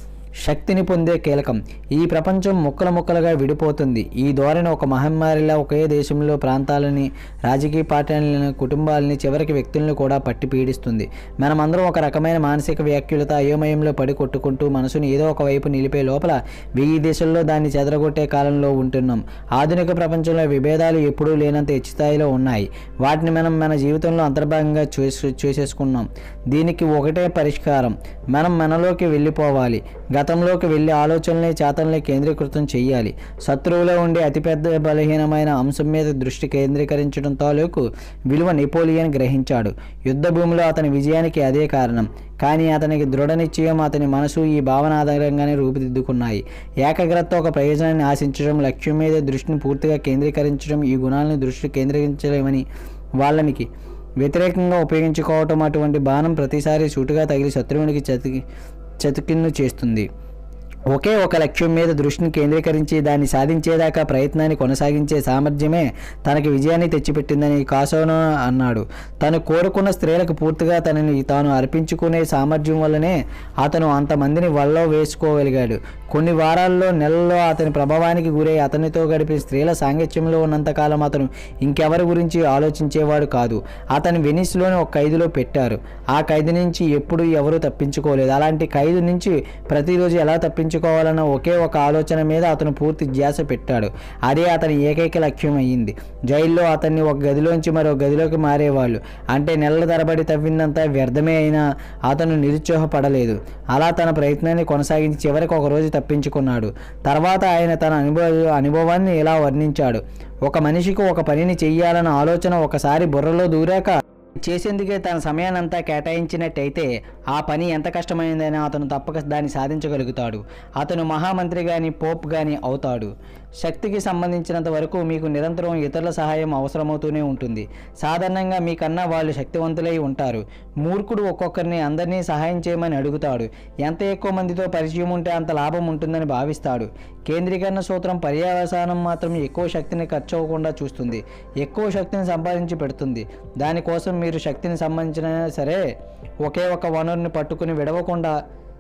శక్తిని పొందే కీలకం ఈ ప్రపంచం ముక్కలు ముక్కలుగా విడిపోతుంది ఈ ధోరణి ఒక మహమ్మారిలా ఒకే దేశంలో ప్రాంతాలని రాజకీయ పార్టీలను కుటుంబాలని చివరికి వ్యక్తులను కూడా పట్టి పీడిస్తుంది మనమందరం ఒక రకమైన మానసిక వ్యాఖ్యలత అయోమయంలో పడి కొట్టుకుంటూ మనసుని ఏదో ఒక వైపు నిలిపే లోపల వెయ్యి దేశాల్లో దాన్ని చెదరగొట్టే కాలంలో ఉంటున్నాం ఆధునిక ప్రపంచంలో విభేదాలు ఎప్పుడూ లేనంత హెచ్చుస్థాయిలో ఉన్నాయి వాటిని మనం మన జీవితంలో అంతర్భాగంగా చూసి చూసేసుకున్నాం దీనికి ఒకటే పరిష్కారం మనం మనలోకి వెళ్ళిపోవాలి గతంలోకి వెళ్ళి ఆలోచనల్ని చేతల్ని కేంద్రీకృతం చేయాలి శత్రువులో ఉండే అతిపెద్ద బలహీనమైన అంశం మీద దృష్టి కేంద్రీకరించడం తాలూకు విలువ నెపోలియన్ గ్రహించాడు యుద్ధ భూమిలో అతని విజయానికి అదే కారణం కానీ అతనికి దృఢ నిశ్చయం అతని మనసు ఈ భావన ఆధారంగానే రూపుదిద్దుకున్నాయి ఏకాగ్రత ఒక ప్రయోజనాన్ని ఆశించడం లక్ష్యం మీద దృష్టిని పూర్తిగా కేంద్రీకరించడం ఈ గుణాలను దృష్టి కేంద్రీకరించలేమని వాళ్ళనికి వ్యతిరేకంగా ఉపయోగించుకోవటం అటువంటి బాణం ప్రతిసారి సూటుగా తగిలి శత్రువునికి చతికి చతికిన్ను చేస్తుంది ఒకే ఒక లక్ష్యం మీద దృష్టిని కేంద్రీకరించి దాన్ని సాధించేదాకా ప్రయత్నాన్ని కొనసాగించే సామర్థ్యమే తనకి విజయాన్ని తెచ్చిపెట్టిందని కాసోనో అన్నాడు తను కోరుకున్న స్త్రీలకు పూర్తిగా తనని తాను అర్పించుకునే సామర్థ్యం వల్లనే అతను అంతమందిని వల్లో వేసుకోగలిగాడు కొన్ని వారాల్లో నెలల్లో అతని ప్రభావానికి గురై అతనితో గడిపే స్త్రీల సాంగత్యంలో ఉన్నంతకాలం అతను ఇంకెవరి గురించి ఆలోచించేవాడు కాదు అతను వెనిస్లోని ఒక ఖైదులో పెట్టారు ఆ ఖైదు నుంచి ఎప్పుడు ఎవరూ తప్పించుకోలేదు అలాంటి ఖైదు నుంచి ప్రతిరోజు ఎలా తప్పించుకోవాలన్న ఒకే ఒక ఆలోచన మీద అతను పూర్తి ధ్యాస పెట్టాడు అదే అతని ఏకైక లక్ష్యం అయ్యింది జైల్లో అతన్ని ఒక గదిలోంచి మరో గదిలోకి మారేవాళ్ళు అంటే నెలల తరబడి తవ్విందంతా వ్యర్థమే అయినా అతను నిరుత్సాహపడలేదు అలా తన ప్రయత్నాన్ని కొనసాగించి చివరికి ఒక రోజు తప్పించుకున్నాడు తర్వాత ఆయన తన అనుభవ అనుభవాన్ని ఇలా వర్ణించాడు ఒక మనిషికి ఒక పనిని చెయ్యాలన్న ఆలోచన ఒకసారి బుర్రలో దూరాక చేసేందుకే తన సమయాన్నంతా కేటాయించినట్టయితే ఆ పని ఎంత కష్టమైందైనా అతను తప్పక దాన్ని సాధించగలుగుతాడు అతను మహామంత్రి కానీ పోప్ కానీ అవుతాడు శక్తికి సంబంధించినంత వరకు మీకు నిరంతరం ఇతరుల సహాయం అవసరమవుతూనే ఉంటుంది సాధారణంగా మీకన్నా వాళ్ళు శక్తివంతులై ఉంటారు మూర్ఖుడు ఒక్కొక్కరిని అందరినీ సహాయం చేయమని అడుగుతాడు ఎంత ఎక్కువ మందితో పరిచయం ఉంటే అంత లాభం ఉంటుందని భావిస్తాడు కేంద్రీకరణ సూత్రం పర్యావసానం మాత్రం ఎక్కువ శక్తిని ఖర్చు అవ్వకుండా చూస్తుంది ఎక్కువ శక్తిని సంపాదించి పెడుతుంది దానికోసం మీరు శక్తిని సంబంధించిన సరే ఒకే ఒక వనరుని పట్టుకుని విడవకుండా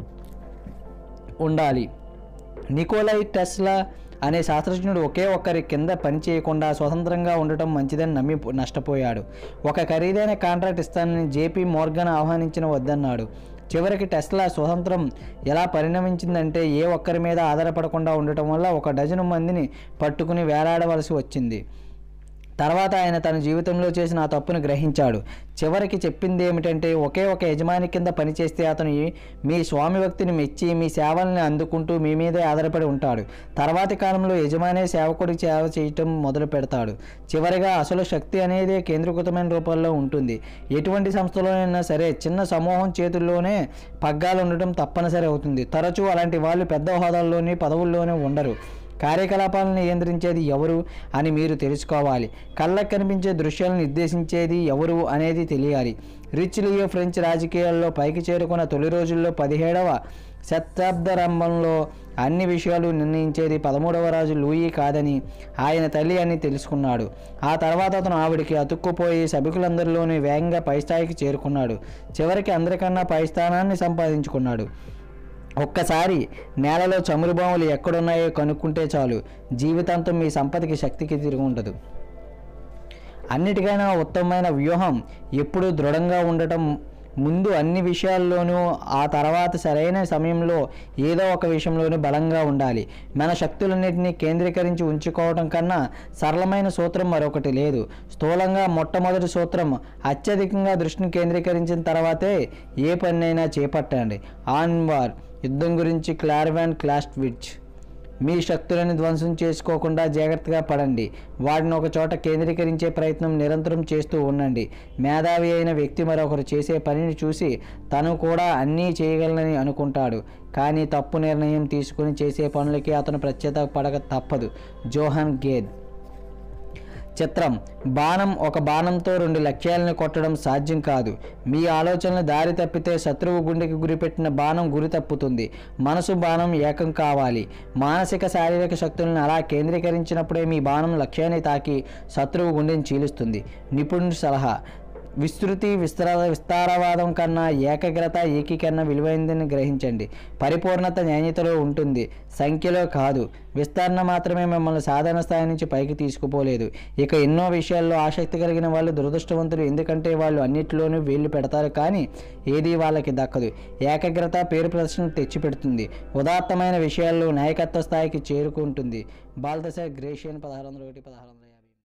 ఉండాలి నికోలై టెస్లా అనే శాస్త్రజ్ఞుడు ఒకే ఒక్కరి కింద పని చేయకుండా స్వతంత్రంగా ఉండటం మంచిదని నమ్మి నష్టపోయాడు ఒక ఖరీదైన కాంట్రాక్ట్ ఇస్తానని జేపీ మోర్గన్ ఆహ్వానించిన వద్దన్నాడు చివరికి టెస్లా స్వతంత్రం ఎలా పరిణమించిందంటే ఏ ఒక్కరి మీద ఆధారపడకుండా ఉండటం వల్ల ఒక డజను మందిని పట్టుకుని వేలాడవలసి వచ్చింది తర్వాత ఆయన తన జీవితంలో చేసిన ఆ తప్పును గ్రహించాడు చివరికి చెప్పింది ఏమిటంటే ఒకే ఒక యజమాని కింద పనిచేస్తే అతను ఈ- మీ స్వామి భక్తిని మెచ్చి మీ సేవల్ని అందుకుంటూ మీ మీదే ఆధారపడి ఉంటాడు తర్వాతి కాలంలో యజమానే సేవకుడికి సేవ చేయటం మొదలు పెడతాడు చివరిగా అసలు శక్తి అనేది కేంద్రీకృతమైన రూపంలో ఉంటుంది ఎటువంటి సంస్థలోనైనా సరే చిన్న సమూహం చేతుల్లోనే పగ్గాలు ఉండటం తప్పనిసరి అవుతుంది తరచూ అలాంటి వాళ్ళు పెద్ద హోదాల్లోని పదవుల్లోనే ఉండరు కార్యకలాపాలను నియంత్రించేది ఎవరు అని మీరు తెలుసుకోవాలి కళ్ళకు కనిపించే దృశ్యాలను నిర్దేశించేది ఎవరు అనేది తెలియాలి రిచ్ లియో ఫ్రెంచ్ రాజకీయాల్లో పైకి చేరుకున్న తొలి రోజుల్లో పదిహేడవ శతాబ్దరంభంలో అన్ని విషయాలు నిర్ణయించేది పదమూడవ రాజు లూయి కాదని ఆయన తల్లి అని తెలుసుకున్నాడు ఆ తర్వాత అతను ఆవిడికి అతుక్కుపోయి సభికులందరిలోనూ వేగంగా పై స్థాయికి చేరుకున్నాడు చివరికి అందరికన్నా పై స్థానాన్ని సంపాదించుకున్నాడు ఒక్కసారి నేలలో చమురు బావులు ఎక్కడున్నాయో కనుక్కుంటే చాలు జీవితాంతం మీ సంపదకి శక్తికి తిరిగి ఉండదు అన్నిటికైనా ఉత్తమమైన వ్యూహం ఎప్పుడూ దృఢంగా ఉండటం ముందు అన్ని విషయాల్లోనూ ఆ తర్వాత సరైన సమయంలో ఏదో ఒక విషయంలోనూ బలంగా ఉండాలి మన శక్తులన్నింటినీ కేంద్రీకరించి ఉంచుకోవడం కన్నా సరళమైన సూత్రం మరొకటి లేదు స్థూలంగా మొట్టమొదటి సూత్రం అత్యధికంగా దృష్టిని కేంద్రీకరించిన తర్వాతే ఏ పన్నైనా చేపట్టండి ఆన్ వార్ యుద్ధం గురించి క్లార్వాన్ క్లాస్ట్విచ్ మీ శక్తులను ధ్వంసం చేసుకోకుండా జాగ్రత్తగా పడండి వాటిని ఒక చోట కేంద్రీకరించే ప్రయత్నం నిరంతరం చేస్తూ ఉండండి మేధావి అయిన వ్యక్తి మరొకరు చేసే పనిని చూసి తను కూడా అన్నీ చేయగలనని అనుకుంటాడు కానీ తప్పు నిర్ణయం తీసుకుని చేసే పనులకి అతను ప్రత్యేక పడక తప్పదు జోహన్ గేద్ చిత్రం బాణం ఒక బాణంతో రెండు లక్ష్యాలను కొట్టడం సాధ్యం కాదు మీ ఆలోచనలు దారి తప్పితే శత్రువు గుండెకి గురిపెట్టిన బాణం గురి తప్పుతుంది మనసు బాణం ఏకం కావాలి మానసిక శారీరక శక్తులను అలా కేంద్రీకరించినప్పుడే మీ బాణం లక్ష్యాన్ని తాకి శత్రువు గుండెని చీలుస్తుంది నిపుణుడి సలహా విస్తృతి విస్తర విస్తారవాదం కన్నా ఏకాగ్రత ఏకీకరణ విలువైందని గ్రహించండి పరిపూర్ణత న్యాయతలో ఉంటుంది సంఖ్యలో కాదు విస్తరణ మాత్రమే మిమ్మల్ని సాధారణ స్థాయి నుంచి పైకి తీసుకుపోలేదు ఇక ఎన్నో విషయాల్లో ఆసక్తి కలిగిన వాళ్ళు దురదృష్టవంతులు ఎందుకంటే వాళ్ళు అన్నిటిలోనూ వేళ్ళు పెడతారు కానీ ఏది వాళ్ళకి దక్కదు ఏకాగ్రత పేరు ప్రదర్శన తెచ్చిపెడుతుంది ఉదాత్తమైన విషయాల్లో నాయకత్వ స్థాయికి చేరుకుంటుంది బాల్దశ గ్రేషియన్ పదహారు వందల ఒకటి పదహారు వందల యాభై